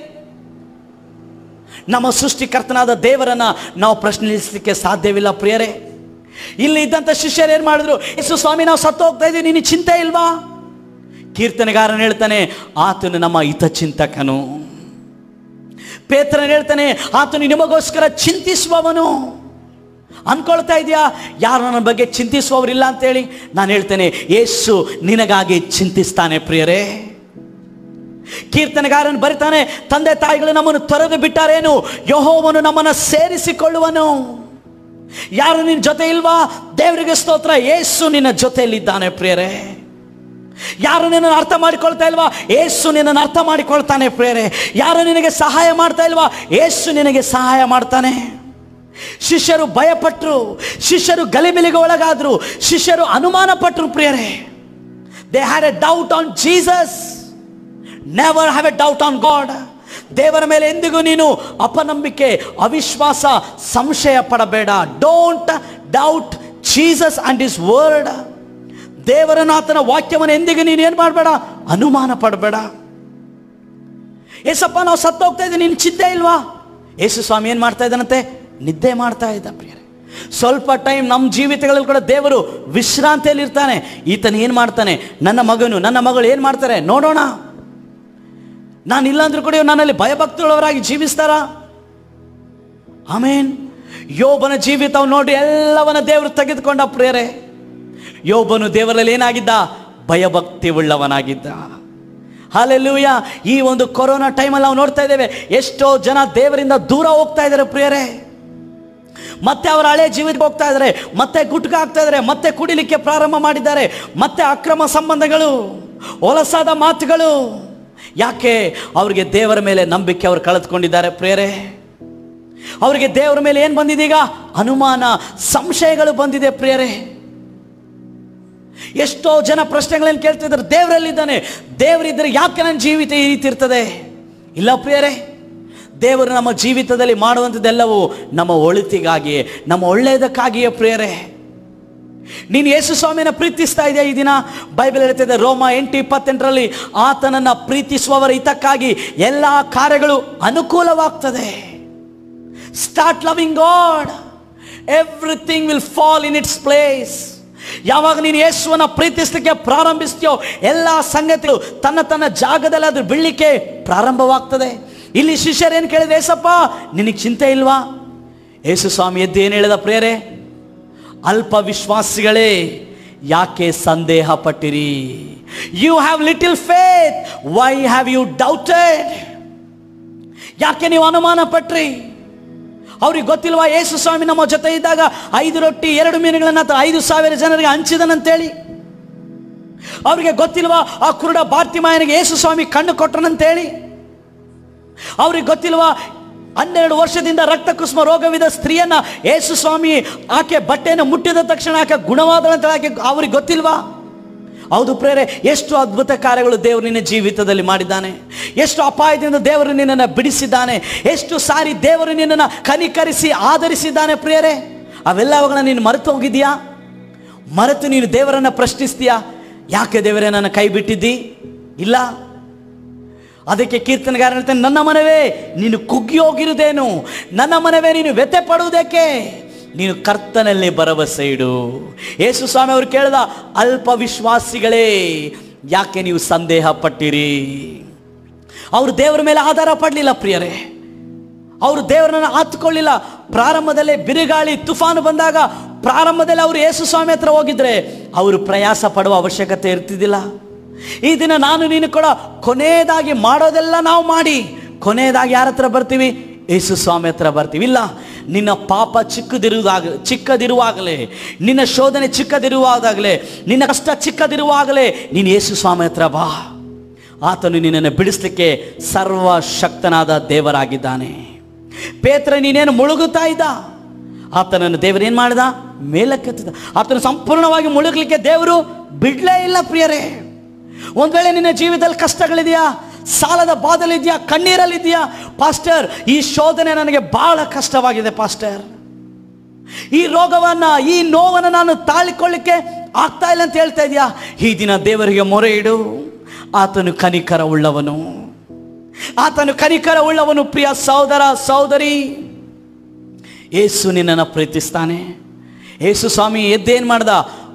ನಮ್ಮ ಸೃಷ್ಟಿಕರ್ತನಾದ ದೇವರನ್ನ ನಾವು ಪ್ರಶ್ನಿಸಲಿಕ್ಕೆ ಸಾಧ್ಯವಿಲ್ಲ ಪ್ರಿಯರೇ ಇಲ್ಲಿ ಇದ್ದಂಥ ಶಿಷ್ಯರು ಏನು ಮಾಡಿದ್ರು ಯೇಸು ಸ್ವಾಮಿ ನಾವು ಸತ್ತು ಹೋಗ್ತಾ ಇದೀವಿ ನಿನಗೆ ಚಿಂತೆ ಇಲ್ವಾ ಕೀರ್ತನೆಗಾರನ್ ಹೇಳ್ತಾನೆ ಆತನು ನಮ್ಮ ಹಿತಚಿಂತಕನು ಪೇತ್ರನ್ ಹೇಳ್ತಾನೆ ಆತನು ನಿಮಗೋಸ್ಕರ ಚಿಂತಿಸುವವನು ಅನ್ಕೊಳ್ತಾ ಇದೆಯಾ ಯಾರು ನನ್ನ ಬಗ್ಗೆ ಚಿಂತಿಸುವವರಿಲ್ಲ ಅಂತೇಳಿ ನಾನು ಹೇಳ್ತೇನೆ ಯೇಸು ನಿನಗಾಗಿ ಚಿಂತಿಸ್ತಾನೆ ಪ್ರಿಯರೇ ಕೀರ್ತನೆಗಾರನ್ ಬರಿತಾನೆ ತಂದೆ ತಾಯಿಗಳು ನಮ್ಮನ್ನು ತೊರೆದು ಬಿಟ್ಟಾರೇನು ಯಹೋವನು ನಮ್ಮನ್ನು ಸೇರಿಸಿಕೊಳ್ಳುವನು ಯಾರು ನಿನ್ನ ಜೊತೆ ಇಲ್ವಾ ದೇವರಿಗೆ ಸ್ತೋತ್ರ ಯೇಸು ನಿನ್ನ ಜೊತೆಯಲ್ಲಿದ್ದಾನೆ ಪ್ರಿಯರೇ ಯಾರು ನಿನ್ನನ್ನು ಅರ್ಥ ಮಾಡಿಕೊಳ್ತಾ ಇಲ್ವಾ ಏಸು ನಿನ್ನನ್ನು ಅರ್ಥ ಮಾಡಿಕೊಳ್ತಾನೆ ಪ್ರೇರೆ ಯಾರು ನಿನಗೆ ಸಹಾಯ ಮಾಡ್ತಾ ಇಲ್ವಾ ಏಸು ನಿನಗೆ ಸಹಾಯ ಮಾಡ್ತಾನೆ ಶಿಷ್ಯರು ಭಯಪಟ್ಟರು ಶಿಷ್ಯರು ಗಲಿಬಿಲಿಗೆ ಒಳಗಾದ್ರು ಶಿಷ್ಯರು ಅನುಮಾನ ಪಟ್ಟರು ಪ್ರಿಯರೇ they had a doubt on Jesus never have a doubt on God ದೇವರ ಮೇಲೆ ಎಂದಿಗೂ ನೀನು ಅಪನಂಬಿಕೆ ಅವಿಶ್ವಾಸ ಸಂಶಯ ಪಡಬೇಡ don't doubt Jesus and his word ದೇವರನ್ನ ಆತನ ವಾಕ್ಯವನ್ನು ಎಂದಿಗೂ ನೀನು ಏನು ಮಾಡಬೇಡ ಅನುಮಾನ ಪಡಬೇಡ ಏಸಪ್ಪ ನಾವು ಸತ್ತು ಹೋಗ್ತಾ ಇದ್ದೀವಿ ನಿನ್ನ ಚಿಂತೆ ಇಲ್ವಾ ಯೇಸು ಸ್ವಾಮಿ ಏನು ಮಾಡ್ತಾ ಇದ್ದಾನಂತೆ ನಿದ್ದೆ ಮಾಡ್ತಾ ಇದ್ದ ಪ್ರಿಯರೇ ಸ್ವಲ್ಪ ಟೈಮ್ ನಮ್ಮ ಜೀವಿತಗಳಲ್ಲಿ ಕೂಡ ದೇವರು ವಿಶ್ರಾಂತಿಯಲ್ಲಿ ಇರ್ತಾನೆ ಈತನ ಏನು ಮಾಡ್ತಾನೆ ನನ್ನ ಮಗನು ನನ್ನ ಮಗಳು ಏನು ಮಾಡ್ತಾರೆ ನೋಡೋಣ ನಾನು ಇಲ್ಲಾಂದ್ರೂ ಕೂಡ ಇವ್ರು ನನ್ನಲ್ಲಿ ಭಯಭಕ್ತಿಯುಳ್ಳವರಾಗಿ ಜೀವಿಸ್ತಾರ ಆಮೇನ್ ಯೋಬನ ಜೀವಿತವು ನೋಡಿ ಎಲ್ಲವನ್ನ ದೇವರು ತೆಗೆದುಕೊಂಡ ಪ್ರಿಯರೇ ಯೋಬನು ದೇವರಲ್ಲಿ ಏನಾಗಿದ್ದ ಭಯಭಕ್ತಿ ಉಳ್ಳವನಾಗಿದ್ದ ಹಾಲೆಲ್ಲೂಯ ಈ ಒಂದು ಕೊರೋನಾ ಟೈಮಲ್ಲಿ ನಾವು ನೋಡ್ತಾ ಇದ್ದೇವೆ ಎಷ್ಟೋ ಜನ ದೇವರಿಂದ ದೂರ ಹೋಗ್ತಾ ಇದ್ದಾರೆ ಪ್ರಿಯರೇ ಮತ್ತೆ ಅವರ ಹಳೆ ಜೀವಿತಕ್ಕೆ ಹೋಗ್ತಾ ಇದ್ದಾರೆ ಮತ್ತೆ ಗುಟ್ಕ ಆಗ್ತಾ ಇದ್ದಾರೆ ಮತ್ತೆ ಕುಡಿಲಿಕ್ಕೆ ಪ್ರಾರಂಭ ಮಾಡಿದ್ದಾರೆ ಮತ್ತೆ ಅಕ್ರಮ ಸಂಬಂಧಗಳು ಹೊಲಸಾದ ಮಾತುಗಳು ಯಾಕೆ ಅವರಿಗೆ ದೇವರ ಮೇಲೆ ನಂಬಿಕೆ ಅವರು ಕಳೆದುಕೊಂಡಿದ್ದಾರೆ ಪ್ರೇರೆ ಅವರಿಗೆ ದೇವರ ಮೇಲೆ ಏನು ಬಂದಿದೆ ಈಗ ಅನುಮಾನ ಸಂಶಯಗಳು ಬಂದಿದೆ ಪ್ರಿಯರೇ ಎಷ್ಟೋ ಜನ ಪ್ರಶ್ನೆಗಳನ್ನು ಕೇಳ್ತಿದ್ದಾರೆ ದೇವರಲ್ಲಿದ್ದಾನೆ ದೇವರಿದ್ದರೆ ಯಾಕೆ ನನ್ನ ಜೀವಿತ ಈ ರೀತಿ ಇರ್ತದೆ ಇಲ್ಲ ಪ್ರಿಯರೇ ದೇವರು ನಮ್ಮ ಜೀವಿತದಲ್ಲಿ ಮಾಡುವಂಥದ್ದೆಲ್ಲವೂ ನಮ್ಮ ಒಳಿತಿಗಾಗಿಯೇ ನಮ್ಮ ಒಳ್ಳೆಯದಕ್ಕಾಗಿಯೇ ಪ್ರೇರೆ ನೀನು ಯೇಸು ಸ್ವಾಮಿನ ಪ್ರೀತಿಸ್ತಾ ಇದೆಯಾ ಈ ದಿನ ಬೈಬಲ್ ಹೇಳ್ತಿದೆ ರೋಮ ಎಂಟು ಇಪ್ಪತ್ತೆಂಟರಲ್ಲಿ ಆತನನ್ನು ಪ್ರೀತಿಸುವವರ ಹಿತಕ್ಕಾಗಿ ಎಲ್ಲ ಕಾರ್ಯಗಳು ಅನುಕೂಲವಾಗ್ತದೆ start loving God everything will fall in its place ಯಾವಾಗ ನೀನು ಯೇಸುವನ್ನ ಪ್ರೀತಿಸಲಿಕ್ಕೆ ಪ್ರಾರಂಭಿಸ್ತೀಯೋ ಎಲ್ಲ ಸಂಗತಿಗಳು ತನ್ನ ತನ್ನ ಜಾಗದಲ್ಲಿ ಅದು ಬೀಳಲಿಕ್ಕೆ ಪ್ರಾರಂಭವಾಗ್ತದೆ ಇಲ್ಲಿ ಶಿಷ್ಯರು ಏನು ಕೇಳಿದೆ ಏಸಪ್ಪ ನಿನಗೆ ಚಿಂತೆ ಇಲ್ವಾ ಯೇಸು ಸ್ವಾಮಿ ಎದ್ದು ಏನು ಹೇಳಿದ ಪ್ರೇರೆ ಅಲ್ಪ ವಿಶ್ವಾಸಿಗಳೇ ಯಾಕೆ ಸಂದೇಹ ಪಟ್ಟಿರಿ you have little faith why have you doubted ಯಾಕೆ ನೀವು ಅನುಮಾನ ಪಟ್ರಿ ಅವ್ರಿಗೆ ಗೊತ್ತಿಲ್ವಾ ಯೇಸು ಸ್ವಾಮಿ ನಮ್ಮ ಜೊತೆ ಇದ್ದಾಗ ಐದು ರೊಟ್ಟಿ ಎರಡು ಮೀನುಗಳನ್ನು ಆತ ಐದು ಸಾವಿರ ಜನರಿಗೆ ಹಂಚಿದನಂತೇಳಿ ಅವ್ರಿಗೆ ಗೊತ್ತಿಲ್ವಾ ಆ ಕುರುಡ ಬಾರ್ತಿಮಾಯನಿಗೆ ಯೇಸು ಸ್ವಾಮಿ ಕಣ್ಣು ಕೊಟ್ಟನಂತೇಳಿ ಅವ್ರಿಗೆ ಗೊತ್ತಿಲ್ವಾ ಹನ್ನೆರಡು ವರ್ಷದಿಂದ ರಕ್ತ ಕುಸುಮ ರೋಗವಿದ ಸ್ತ್ರೀಯನ್ನ ಯೇಸು ಸ್ವಾಮಿ ಆಕೆ ಬಟ್ಟೆಯನ್ನು ಮುಟ್ಟಿದ ತಕ್ಷಣ ಆಕೆ ಗುಣವಾದಳಂತ ಆಕೆ ಅವ್ರಿಗೆ ಗೊತ್ತಿಲ್ವಾ ಹೌದು ಪ್ರೇರೆ ಎಷ್ಟು ಅದ್ಭುತ ಕಾರ್ಯಗಳು ದೇವರು ನಿನ್ನ ಜೀವಿತದಲ್ಲಿ ಮಾಡಿದ್ದಾನೆ ಎಷ್ಟು ಅಪಾಯದಿಂದ ದೇವರು ನಿನ್ನನ್ನು ಬಿಡಿಸಿದ್ದಾನೆ ಎಷ್ಟು ಸಾರಿ ದೇವರು ನಿನ್ನನ್ನು ಕನಿಕರಿಸಿ ಆಧರಿಸಿದ್ದಾನೆ ಪ್ರಿಯರೇ ಅವೆಲ್ಲವುಗಳನ್ನ ನೀನು ಮರೆತು ಹೋಗಿದ್ಯಾ ಮರೆತು ನೀನು ದೇವರನ್ನು ಪ್ರಶ್ನಿಸ್ತೀಯಾ ಯಾಕೆ ದೇವರೇ ನನ್ನ ಕೈ ಬಿಟ್ಟಿದ್ದಿ ಇಲ್ಲ ಅದಕ್ಕೆ ಕೀರ್ತನೆಗಾರ ಹೇಳ್ತಾನೆ ನನ್ನ ಮನವೇ ನೀನು ಕುಗ್ಗಿ ಹೋಗಿರುವುದೇನು ನನ್ನ ಮನವೇ ನೀನು ವ್ಯಥೆ ಪಡುವುದಕ್ಕೆ ನೀನು ಕರ್ತನಲ್ಲಿ ಭರವಸೆ ಇಡು ಯೇಸು ಸ್ವಾಮಿ ಅವರು ಕೇಳಿದ ಅಲ್ಪ ವಿಶ್ವಾಸಿಗಳೇ ಯಾಕೆ ನೀವು ಸಂದೇಹ ಪಟ್ಟಿರಿ ಅವರು ದೇವರ ಮೇಲೆ ಆಧಾರ ಪಡಲಿಲ್ಲ ಪ್ರಿಯರೇ ಅವರು ದೇವರನ್ನ ಆತ್ಕೊಳ್ಳಿಲ್ಲ ಪ್ರಾರಂಭದಲ್ಲೇ ಬಿರುಗಾಳಿ ತುಫಾನು ಬಂದಾಗ ಪ್ರಾರಂಭದಲ್ಲಿ ಅವರು ಯೇಸು ಸ್ವಾಮಿ ಹತ್ರ ಹೋಗಿದ್ರೆ ಅವರು ಪ್ರಯಾಸ ಪಡುವ ಅವಶ್ಯಕತೆ ಇರ್ತಿದ್ದಿಲ್ಲ ಈ ದಿನ ನಾನು ನೀನು ಕೂಡ ಕೊನೆಯದಾಗಿ ಮಾಡೋದೆಲ್ಲ ನಾವು ಮಾಡಿ ಕೊನೆಯದಾಗಿ ಯಾರ ಹತ್ರ ಬರ್ತೀವಿ ಯೇಸು ಸ್ವಾಮಿ ಹತ್ರ ಬರ್ತೀವಿ ಇಲ್ಲ ನಿನ್ನ ಪಾಪ ಚಿಕ್ಕದಿರುವಾಗ ಚಿಕ್ಕದಿರುವಾಗಲೇ ನಿನ್ನ ಶೋಧನೆ ಚಿಕ್ಕದಿರುವಾಗಲೇ ನಿನ್ನ ಕಷ್ಟ ಚಿಕ್ಕದಿರುವಾಗಲೇ ನೀನು ಯೇಸು ಸ್ವಾಮಿ ಹತ್ರ ಬಾ ಆತನು ನಿನ್ನನ್ನು ಬಿಡಿಸ್ಲಿಕ್ಕೆ ಸರ್ವಶಕ್ತನಾದ ದೇವರಾಗಿದ್ದಾನೆ ಪೇತ್ರ ನೀನೇನು ಮುಳುಗುತ್ತಾ ಇದ್ದ ಆತನನ್ನು ದೇವರು ಏನು ಮಾಡಿದ ಮೇಲಕ್ಕೆತ್ತಿದ ಆತನು ಸಂಪೂರ್ಣವಾಗಿ ಮುಳುಗಲಿಕ್ಕೆ ದೇವರು ಬಿಡ್ಲೇ ಇಲ್ಲ ಪ್ರಿಯರೇ ಒಂದ್ ವೇಳೆ ನಿನ್ನ ಜೀವಿತದಲ್ಲಿ ಕಷ್ಟಗಳಿದೆಯಾ ಸಾಲದ ಬಾದಲಿದೆಯಾ ಕಣ್ಣೀರಲ್ಲಿದೆಯಾ ಪಾಸ್ಟರ್ ಈ ಶೋಧನೆ ನನಗೆ ಬಹಳ ಕಷ್ಟವಾಗಿದೆ ಪಾಸ್ಟರ್ ಈ ರೋಗವನ್ನ ಈ ನೋವನ್ನು ನಾನು ತಾಳಿಕೊಳ್ಳಿಕ್ಕೆ ಆಗ್ತಾ ಇಲ್ಲ ಅಂತ ಹೇಳ್ತಾ ಇದೆಯಾ ಈ ದಿನ ದೇವರಿಗೆ ಮೊರೆ ಇಡು ಆತನು ಕನಿಕರ ಉಳ್ಳವನು ಆತನು ಕನಿಕರ ಉಳ್ಳವನು ಪ್ರಿಯ ಸಹೋದರ ಸಹೋದರಿ ಏಸು ನಿನ್ನನ್ನು ಪ್ರೀತಿಸ್ತಾನೆ ಏಸು ಸ್ವಾಮಿ ಎದ್ದೇನು ಮಾಡ್ದ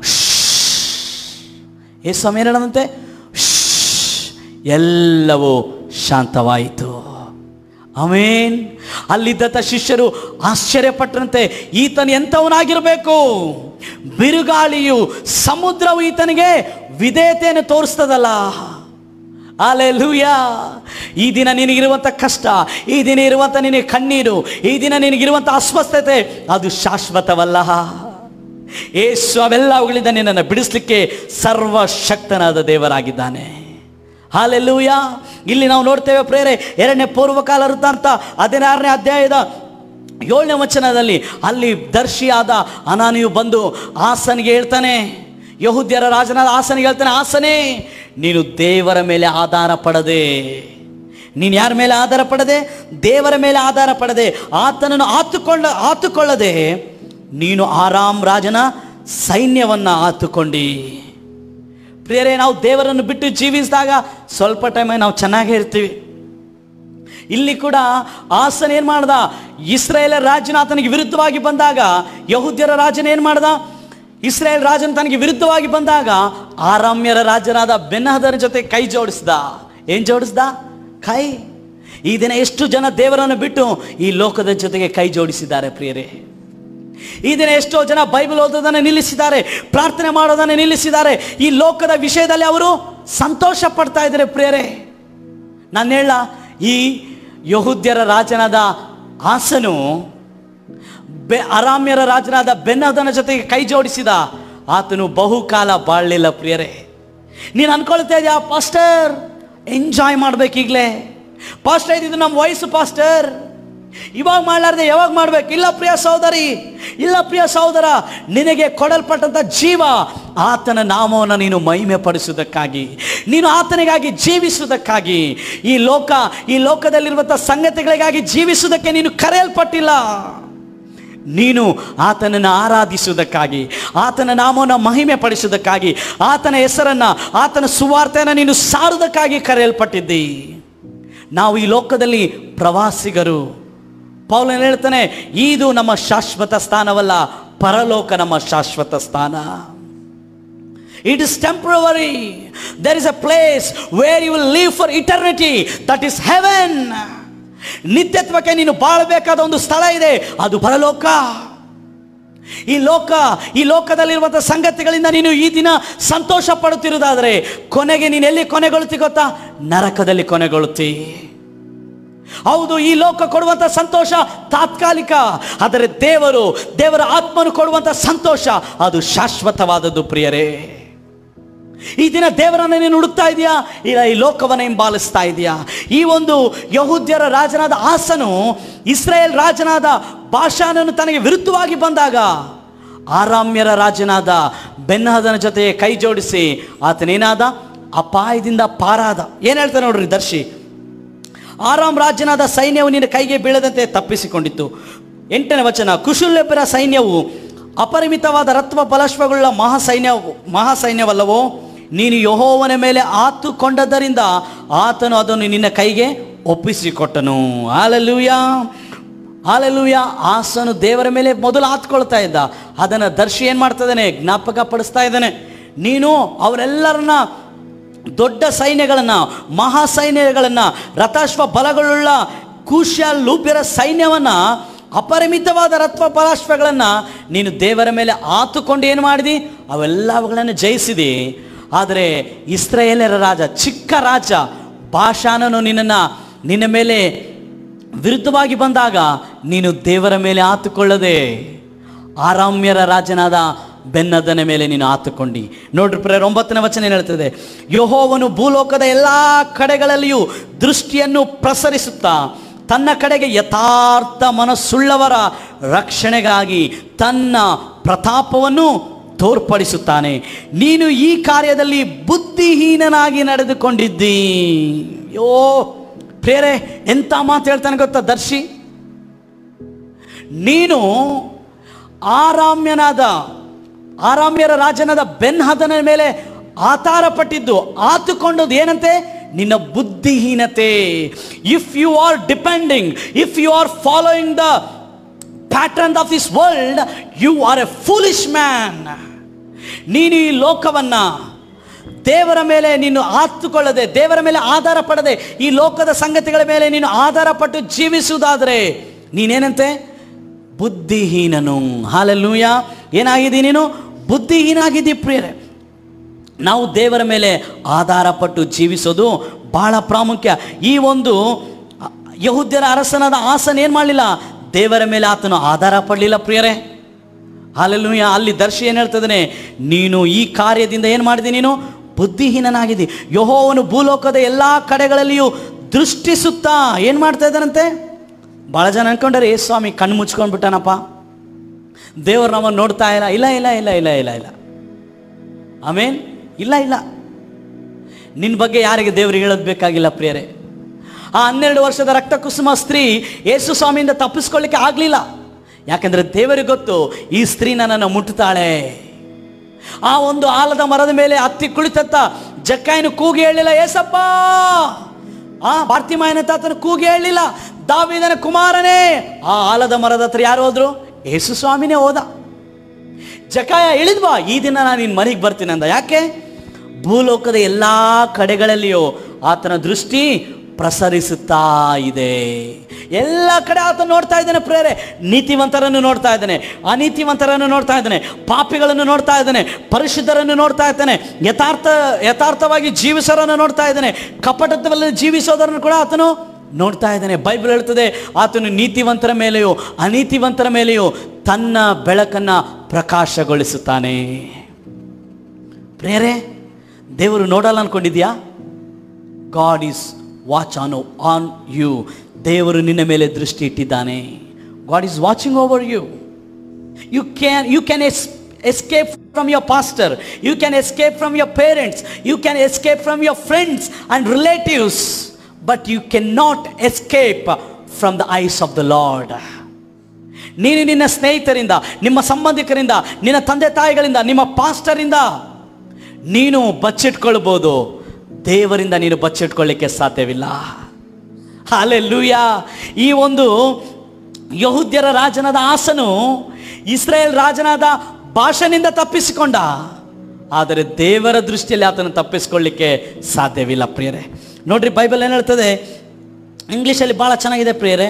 ಏಸು ಸ್ವಾಮಿ ಏನು ಹೇಳದಂತೆ ಎಲ್ಲವೂ ಶಾಂತವಾಯಿತು ಅಮೇನ್ ಅಲ್ಲಿದ್ದಂಥ ಶಿಷ್ಯರು ಆಶ್ಚರ್ಯಪಟ್ಟರಂತೆ ಈತನು ಎಂಥವನಾಗಿರಬೇಕು ಬಿರುಗಾಳಿಯು ಸಮುದ್ರವು ಈತನಿಗೆ ವಿಧೇಯತೆಯನ್ನು ತೋರಿಸ್ತದಲ್ಲ ಅಲೆಲೂಯ ಈ ದಿನ ನಿನಗಿರುವಂಥ ಕಷ್ಟ ಈ ದಿನ ಇರುವಂಥ ನಿನಗೆ ಕಣ್ಣೀರು ಈ ದಿನ ನಿನಗಿರುವಂಥ ಅಸ್ವಸ್ಥತೆ ಅದು ಶಾಶ್ವತವಲ್ಲ ಏಸು ಅವೆಲ್ಲವುಗಳಿಂದ ನಿನ್ನನ್ನು ಬಿಡಿಸ್ಲಿಕ್ಕೆ ಸರ್ವಶಕ್ತನಾದ ದೇವರಾಗಿದ್ದಾನೆ ಹಾಲೆಲ್ಲೂಯ ಇಲ್ಲಿ ನಾವು ನೋಡ್ತೇವೆ ಪ್ರೇರೆ ಎರಡನೇ ಪೂರ್ವಕಾಲ ವೃತ್ತಾಂತ ಹದಿನಾರನೇ ಅಧ್ಯಾಯದ ಏಳನೇ ವಚನದಲ್ಲಿ ಅಲ್ಲಿ ದರ್ಶಿಯಾದ ಅನಾನಿಯು ಬಂದು ಆಸನಿಗೆ ಹೇಳ್ತಾನೆ ಯಹುದ್ಯರ ರಾಜನಾದ ಆಸನಿಗೆ ಹೇಳ್ತಾನೆ ಆಸನೇ ನೀನು ದೇವರ ಮೇಲೆ ಆಧಾರ ಪಡದೆ ನೀನು ಯಾರ ಮೇಲೆ ಆಧಾರ ಪಡದೆ ದೇವರ ಮೇಲೆ ಆಧಾರ ಪಡದೆ ಆತನನ್ನು ಆತುಕೊಂಡ ಆತುಕೊಳ್ಳದೆ ನೀನು ಆರಾಮ್ ರಾಜನ ಸೈನ್ಯವನ್ನು ಆತುಕೊಂಡಿ ಪ್ರಿಯರೇ ನಾವು ದೇವರನ್ನು ಬಿಟ್ಟು ಜೀವಿಸಿದಾಗ ಸ್ವಲ್ಪ ಟೈಮ್ ನಾವು ಚೆನ್ನಾಗೇ ಇರ್ತೀವಿ ಇಲ್ಲಿ ಕೂಡ ಆಸನ ಏನು ಮಾಡ್ದ ಇಸ್ರಾಯೇಲ ರಾಜನ ಆತನಿಗೆ ವಿರುದ್ಧವಾಗಿ ಬಂದಾಗ ಯಹುದ್ಯರ ರಾಜನ ಏನು ಮಾಡ್ದ ಇಸ್ರಾಯೇಲ್ ರಾಜನ ತನಗೆ ವಿರುದ್ಧವಾಗಿ ಬಂದಾಗ ಆರಾಮ್ಯರ ರಾಜನಾದ ಬೆನ್ನಹದರ ಜೊತೆ ಕೈ ಜೋಡಿಸ್ದ ಏನ್ ಜೋಡಿಸ್ದ ಕೈ ಈ ದಿನ ಎಷ್ಟು ಜನ ದೇವರನ್ನು ಬಿಟ್ಟು ಈ ಲೋಕದ ಜೊತೆಗೆ ಕೈ ಜೋಡಿಸಿದ್ದಾರೆ ಪ್ರಿಯರೇ ಈ ದಿನ ಎಷ್ಟೋ ಜನ ಬೈಬಲ್ ಓದೋದನ್ನು ನಿಲ್ಲಿಸಿದ್ದಾರೆ ಪ್ರಾರ್ಥನೆ ಮಾಡೋದನ್ನು ನಿಲ್ಲಿಸಿದ್ದಾರೆ ಈ ಲೋಕದ ವಿಷಯದಲ್ಲಿ ಅವರು ಸಂತೋಷ ಪಡ್ತಾ ಇದ್ದಾರೆ ಪ್ರಿಯರೇ ನಾನು ಹೇಳ ಈ ಯಹುದ್ಯರ ರಾಜನಾದ ಆಸನು ಬೆ ಅರಾಮ್ಯರ ರಾಜನಾದ ಬೆನ್ನದನ ಜೊತೆಗೆ ಕೈ ಜೋಡಿಸಿದ ಆತನು ಬಹುಕಾಲ ಬಾಳಲಿಲ್ಲ ಪ್ರಿಯರೇ ನೀನು ಅನ್ಕೊಳ್ತಾ ಇದೆಯಾ ಪಾಸ್ಟರ್ ಎಂಜಾಯ್ ಮಾಡ್ಬೇಕೀಗಲೇ ಪಾಸ್ಟರ್ ಇದು ನಮ್ಮ ವಯಸ್ಸು ಪಾಸ್ಟರ್ ಇವಾಗ ಮಾಡಲಾರ್ದೆ ಯಾವಾಗ ಮಾಡ್ಬೇಕು ಇಲ್ಲ ಪ್ರಿಯ ಸಹೋದರಿ ಇಲ್ಲ ಪ್ರಿಯ ಸಹೋದರ ನಿನಗೆ ಕೊಡಲ್ಪಟ್ಟಂಥ ಜೀವ ಆತನ ನಾಮವನ್ನು ನೀನು ಮಹಿಮೆ ಪಡಿಸುವುದಕ್ಕಾಗಿ ನೀನು ಆತನಿಗಾಗಿ ಜೀವಿಸುವುದಕ್ಕಾಗಿ ಈ ಲೋಕ ಈ ಲೋಕದಲ್ಲಿರುವಂಥ ಸಂಗತಿಗಳಿಗಾಗಿ ಜೀವಿಸುವುದಕ್ಕೆ ನೀನು ಕರೆಯಲ್ಪಟ್ಟಿಲ್ಲ ನೀನು ಆತನನ್ನು ಆರಾಧಿಸುವುದಕ್ಕಾಗಿ ಆತನ ನಾಮವನ್ನು ಮಹಿಮೆ ಪಡಿಸುವುದಕ್ಕಾಗಿ ಆತನ ಹೆಸರನ್ನು ಆತನ ಸುವಾರ್ತೆಯನ್ನು ನೀನು ಸಾರುವುದಕ್ಕಾಗಿ ಕರೆಯಲ್ಪಟ್ಟಿದ್ದಿ ನಾವು ಈ ಲೋಕದಲ್ಲಿ ಪ್ರವಾಸಿಗರು ಪೌಲನ್ ಹೇಳ್ತಾನೆ ಇದು ನಮ್ಮ ಶಾಶ್ವತ ಸ್ಥಾನವಲ್ಲ ಪರಲೋಕ ನಮ್ಮ ಶಾಶ್ವತ ಸ್ಥಾನ it is temporary there is a place where you will live for eternity that is heaven ನಿತ್ಯತ್ವಕ್ಕೆ ನೀನು ಬಾಳಬೇಕಾದ ಒಂದು ಸ್ಥಳ ಇದೆ ಅದು ಪರಲೋಕ ಈ ಲೋಕ ಈ ಲೋಕದಲ್ಲಿರುವಂಥ ಸಂಗತಿಗಳಿಂದ ನೀನು ಈ ದಿನ ಸಂತೋಷ ಪಡುತ್ತಿರುವುದಾದರೆ ಕೊನೆಗೆ ನೀನು ಎಲ್ಲಿ ಕೊನೆಗೊಳ್ತಿ ಗೊತ್ತಾ ನರಕದಲ್ಲಿ ಕೊನೆಗೊಳ್ತಿ ಹೌದು ಈ ಲೋಕ ಕೊಡುವಂಥ ಸಂತೋಷ ತಾತ್ಕಾಲಿಕ ಆದರೆ ದೇವರು ದೇವರ ಆತ್ಮನು ಕೊಡುವಂಥ ಸಂತೋಷ ಅದು ಶಾಶ್ವತವಾದದ್ದು ಪ್ರಿಯರೇ ಈ ದಿನ ದೇವರನ್ನ ನೀನು ಹುಡುಕ್ತಾ ಇದೆಯಾ ಇಲ್ಲ ಈ ಲೋಕವನ್ನ ಹಿಂಬಾಲಿಸ್ತಾ ಇದೆಯಾ ಈ ಒಂದು ಯಹೂದ್ಯರ ರಾಜನಾದ ಆಸನು ಇಸ್ರೇಲ್ ರಾಜನಾದ ಬಾಷಾನನು ತನಗೆ ವಿರುದ್ಧವಾಗಿ ಬಂದಾಗ ಆರಾಮ್ಯರ ರಾಜನಾದ ಬೆನ್ನಹದನ ಜೊತೆ ಕೈ ಜೋಡಿಸಿ ಆತನೇನಾದ ಅಪಾಯದಿಂದ ಪಾರಾದ ಏನು ಹೇಳ್ತಾರೆ ನೋಡ್ರಿ ದರ್ಶಿ ಆರಾಮ್ ರಾಜ್ಯನಾದ ಸೈನ್ಯವು ನಿನ್ನ ಕೈಗೆ ಬೀಳದಂತೆ ತಪ್ಪಿಸಿಕೊಂಡಿತ್ತು ಎಂಟನೇ ವಚನ ಕುಶುಲ್ಯಪರ ಸೈನ್ಯವು ಅಪರಿಮಿತವಾದ ರತ್ವ ಬಲಶ್ವಗುಳ್ಳ ಮಹಾಸೈನ್ಯ ಮಹಾಸೈನ್ಯವಲ್ಲವೋ ನೀನು ಯಹೋವನ ಮೇಲೆ ಆತುಕೊಂಡದ್ದರಿಂದ ಆತನು ಅದನ್ನು ನಿನ್ನ ಕೈಗೆ ಒಪ್ಪಿಸಿಕೊಟ್ಟನು ಆಲಲೂಯ ಆಲಲೂಯ ಆಸನು ದೇವರ ಮೇಲೆ ಮೊದಲು ಆತ್ಕೊಳ್ತಾ ಇದ್ದ ಅದನ್ನು ದರ್ಶಿ ಏನು ಮಾಡ್ತಾ ಇದ್ದಾನೆ ಜ್ಞಾಪಕ ಪಡಿಸ್ತಾ ಇದ್ದಾನೆ ನೀನು ಅವರೆಲ್ಲರನ್ನ ದೊಡ್ಡ ಸೈನ್ಯಗಳನ್ನು ಮಹಾ ಸೈನ್ಯಗಳನ್ನು ರಥಾಶ್ವ ಬಲಗಳುಳ್ಳ ಕೂಶ್ಯ ಲೂಪ್ಯರ ಸೈನ್ಯವನ್ನು ಅಪರಿಮಿತವಾದ ರತ್ವ ಪರಾಶ್ವಗಳನ್ನು ನೀನು ದೇವರ ಮೇಲೆ ಆತುಕೊಂಡು ಏನು ಮಾಡಿದಿ ಅವೆಲ್ಲವುಗಳನ್ನು ಜಯಿಸಿದಿ ಆದರೆ ಇಸ್ರೇಲರ ರಾಜ ಚಿಕ್ಕ ರಾಜ ಭಾಷಾನನು ನಿನ್ನನ್ನು ನಿನ್ನ ಮೇಲೆ ವಿರುದ್ಧವಾಗಿ ಬಂದಾಗ ನೀನು ದೇವರ ಮೇಲೆ ಆತುಕೊಳ್ಳದೆ ಆರಾಮ್ಯರ ರಾಜನಾದ ಬೆನ್ನದನ ಮೇಲೆ ನೀನು ಆತುಕೊಂಡಿ ನೋಡ್ರಿ ಪ್ರೇರ ಒಂಬತ್ತನೇ ವಚನ ಏನು ಹೇಳ್ತದೆ ಯಹೋವನು ಭೂಲೋಕದ ಎಲ್ಲ ಕಡೆಗಳಲ್ಲಿಯೂ ದೃಷ್ಟಿಯನ್ನು ಪ್ರಸರಿಸುತ್ತಾ ತನ್ನ ಕಡೆಗೆ ಯಥಾರ್ಥ ಮನಸ್ಸುಳ್ಳವರ ರಕ್ಷಣೆಗಾಗಿ ತನ್ನ ಪ್ರತಾಪವನ್ನು ತೋರ್ಪಡಿಸುತ್ತಾನೆ ನೀನು ಈ ಕಾರ್ಯದಲ್ಲಿ ಬುದ್ಧಿಹೀನನಾಗಿ ನಡೆದುಕೊಂಡಿದ್ದಿ ಯೋ ಪ್ರೇರೆ ಎಂಥ ಮಾತು ಹೇಳ್ತಾನೆ ಗೊತ್ತಾ ದರ್ಶಿ ನೀನು ಆರಾಮ್ಯನಾದ ಆರಾಮ್ಯರ ರಾಜನಾದ ಬೆನ್ಹದನ ಮೇಲೆ ಆತಾರ ಪಟ್ಟಿದ್ದು ಆತುಕೊಂಡದ್ದು ಏನಂತೆ ನಿನ್ನ ಬುದ್ಧಿಹೀನತೆ if you are depending if you are following the pattern of this world you are a foolish man ನೀನು ಈ ಲೋಕವನ್ನು ದೇವರ ಮೇಲೆ ನೀನು ಆತುಕೊಳ್ಳದೆ ದೇವರ ಮೇಲೆ ಆಧಾರ ಪಡದೆ ಈ ಲೋಕದ ಸಂಗತಿಗಳ ಮೇಲೆ ನೀನು ಆಧಾರ ಪಟ್ಟು ಜೀವಿಸುವುದಾದರೆ ನೀನೇನಂತೆ ಬುದ್ಧಿಹೀನನು ಹಾಲೆಲ್ಲೂಯ ಏನಾಗಿದ್ದಿ ನೀನು ಬುದ್ಧಿಹೀನ ಆಗಿದ್ದಿ ಪ್ರಿಯರೇ ನಾವು ದೇವರ ಮೇಲೆ ಆಧಾರ ಪಟ್ಟು ಜೀವಿಸೋದು ಬಹಳ ಪ್ರಾಮುಖ್ಯ ಈ ಒಂದು ಯಹುದ್ಯರ ಅರಸನಾದ ಆಸನ ಏನು ಮಾಡಲಿಲ್ಲ ದೇವರ ಮೇಲೆ ಆತನು ಆಧಾರ ಪಡಲಿಲ್ಲ ಪ್ರಿಯರೇ ಹಾಲೆಲ್ಲೂಯ ಅಲ್ಲಿ ದರ್ಶಿ ಏನು ಹೇಳ್ತದಾನೆ ನೀನು ಈ ಕಾರ್ಯದಿಂದ ಏನು ಮಾಡಿದಿ ನೀನು ಬುದ್ಧಿಹೀನನಾಗಿದ್ದಿ ಯಹೋವನು ಭೂಲೋಕದ ಎಲ್ಲ ಕಡೆಗಳಲ್ಲಿಯೂ ದೃಷ್ಟಿಸುತ್ತಾ ಏನು ಮಾಡ್ತಾ ಇದ್ದಾನಂತೆ ಭಾಳ ಜನ ಅನ್ಕೊಂಡರೆ ಏ ಸ್ವಾಮಿ ಕಣ್ಣು ಮುಚ್ಕೊಂಡ್ಬಿಟ್ಟಾನಪ್ಪ ದೇವರು ನಮ್ಮನ್ನು ನೋಡ್ತಾ ಇಲ್ಲ ಇಲ್ಲ ಇಲ್ಲ ಇಲ್ಲ ಇಲ್ಲ ಇಲ್ಲ ಇಲ್ಲ ಆಮೇನ್ ಇಲ್ಲ ಇಲ್ಲ ನಿನ್ನ ಬಗ್ಗೆ ಯಾರಿಗೆ ದೇವ್ರಿಗೆ ಹೇಳೋದು ಬೇಕಾಗಿಲ್ಲ ಪ್ರಿಯರೇ ಆ ಹನ್ನೆರಡು ವರ್ಷದ ರಕ್ತ ಕುಸುಮ ಸ್ತ್ರೀ ಯೇಸು ಸ್ವಾಮಿಯಿಂದ ತಪ್ಪಿಸ್ಕೊಳ್ಳಿಕ್ಕೆ ಆಗಲಿಲ್ಲ ಯಾಕಂದರೆ ದೇವರಿಗೆ ಗೊತ್ತು ಈ ಸ್ತ್ರೀ ನನ್ನನ್ನು ಮುಟ್ಟುತ್ತಾಳೆ ಆ ಒಂದು ಆಲದ ಮರದ ಮೇಲೆ ಹತ್ತಿ ಕುಳಿತತ್ತ ಜಕ್ಕಾಯನು ಕೂಗಿ ಹೇಳಲಿಲ್ಲ ಏಸಪ್ಪ ಆ ಭಾರತಿಮಾಯನ ತಾತನ ಕೂಗಿ ಹೇಳಲಿಲ್ಲ ದಾವಿದನ ಕುಮಾರನೇ ಆ ಆಲದ ಮರದ ಹತ್ರ ಯಾರು ಹೋದ್ರು ಯೇಸು ಸ್ವಾಮಿನೇ ಹೋದ ಜಕಾಯ ಇಳಿದ್ವಾ ಈ ದಿನ ನಾನು ನಿನ್ನ ಮನೆಗೆ ಬರ್ತೀನಿ ಅಂದ ಯಾಕೆ ಭೂಲೋಕದ ಎಲ್ಲ ಕಡೆಗಳಲ್ಲಿಯೂ ಆತನ ದೃಷ್ಟಿ ಪ್ರಸರಿಸುತ್ತಾ ಇದೆ ಎಲ್ಲ ಕಡೆ ಆತ ನೋಡ್ತಾ ಇದ್ದಾನೆ ಪ್ರೇರೆ ನೀತಿವಂತರನ್ನು ನೋಡ್ತಾ ಇದ್ದಾನೆ ಅನೀತಿವಂತರನ್ನು ನೋಡ್ತಾ ಇದ್ದಾನೆ ಪಾಪಿಗಳನ್ನು ನೋಡ್ತಾ ಇದ್ದಾನೆ ಪರಿಶುದ್ಧರನ್ನು ನೋಡ್ತಾ ಇದ್ದಾನೆ ಯಥಾರ್ಥ ಯಥಾರ್ಥವಾಗಿ ಜೀವಿಸೋರನ್ನು ನೋಡ್ತಾ ಇದ್ದಾನೆ ಕಪಟತ್ವದಲ್ಲಿ ಜೀವಿಸೋದರನ್ನು ಕೂಡ ಆತನು ನೋಡ್ತಾ ಇದ್ದಾನೆ ಬೈಬಲ್ ಹೇಳ್ತದೆ ಆತನು ನೀತಿವಂತರ ಮೇಲೆಯೋ ಅನೀತಿವಂತರ ಮೇಲೆಯೋ ತನ್ನ ಬೆಳಕನ್ನು ಪ್ರಕಾಶಗೊಳಿಸುತ್ತಾನೆ ಪ್ರೇರೆ ದೇವರು ನೋಡಲ್ಲ ಅನ್ಕೊಂಡಿದ್ಯಾ God is watch on on you ದೇವರು ನಿನ್ನ ಮೇಲೆ ದೃಷ್ಟಿ ಇಟ್ಟಿದ್ದಾನೆ God is watching over you you can you can escape from your pastor you can escape from your parents you can escape from your friends and relatives but you cannot escape from the eyes of the lord ನೀನು ನಿನ್ನ ಸ್ನೇಹಿತರಿಂದ ನಿಮ್ಮ ಸಂಬಂಧಿಕರಿಂದ ನಿನ್ನ ತಂದೆ ತಾಯಿಗಳಿಂದ ನಿಮ್ಮ ಪಾಸ್ಟರಿಂದ ನೀನು ಬಚ್ಚಿಟ್ಕೊಳ್ಬೋದು ದೇವರಿಂದ ನೀನು ಬಚ್ಚಿಟ್ಕೊಳ್ಳಿಕ್ಕೆ ಸಾಧ್ಯವಿಲ್ಲ ಹಾಲೆಲ್ಲೂಯ ಈ ಒಂದು ಯಹುದ್ಯರ ರಾಜನಾದ ಆಸನು ಇಸ್ರೇಲ್ ರಾಜನಾದ ಭಾಷನಿಂದ ತಪ್ಪಿಸಿಕೊಂಡ ಆದರೆ ದೇವರ ದೃಷ್ಟಿಯಲ್ಲಿ ಆತನ ತಪ್ಪಿಸ್ಕೊಳ್ಳಿಕ್ಕೆ ಸಾಧ್ಯವಿಲ್ಲ ಪ್ರಿಯರೇ ನೋಡ್ರಿ ಬೈಬಲ್ ಏನು ಹೇಳ್ತದೆ ಇಂಗ್ಲೀಷಲ್ಲಿ ಭಾಳ ಚೆನ್ನಾಗಿದೆ ಪ್ರಿಯರೇ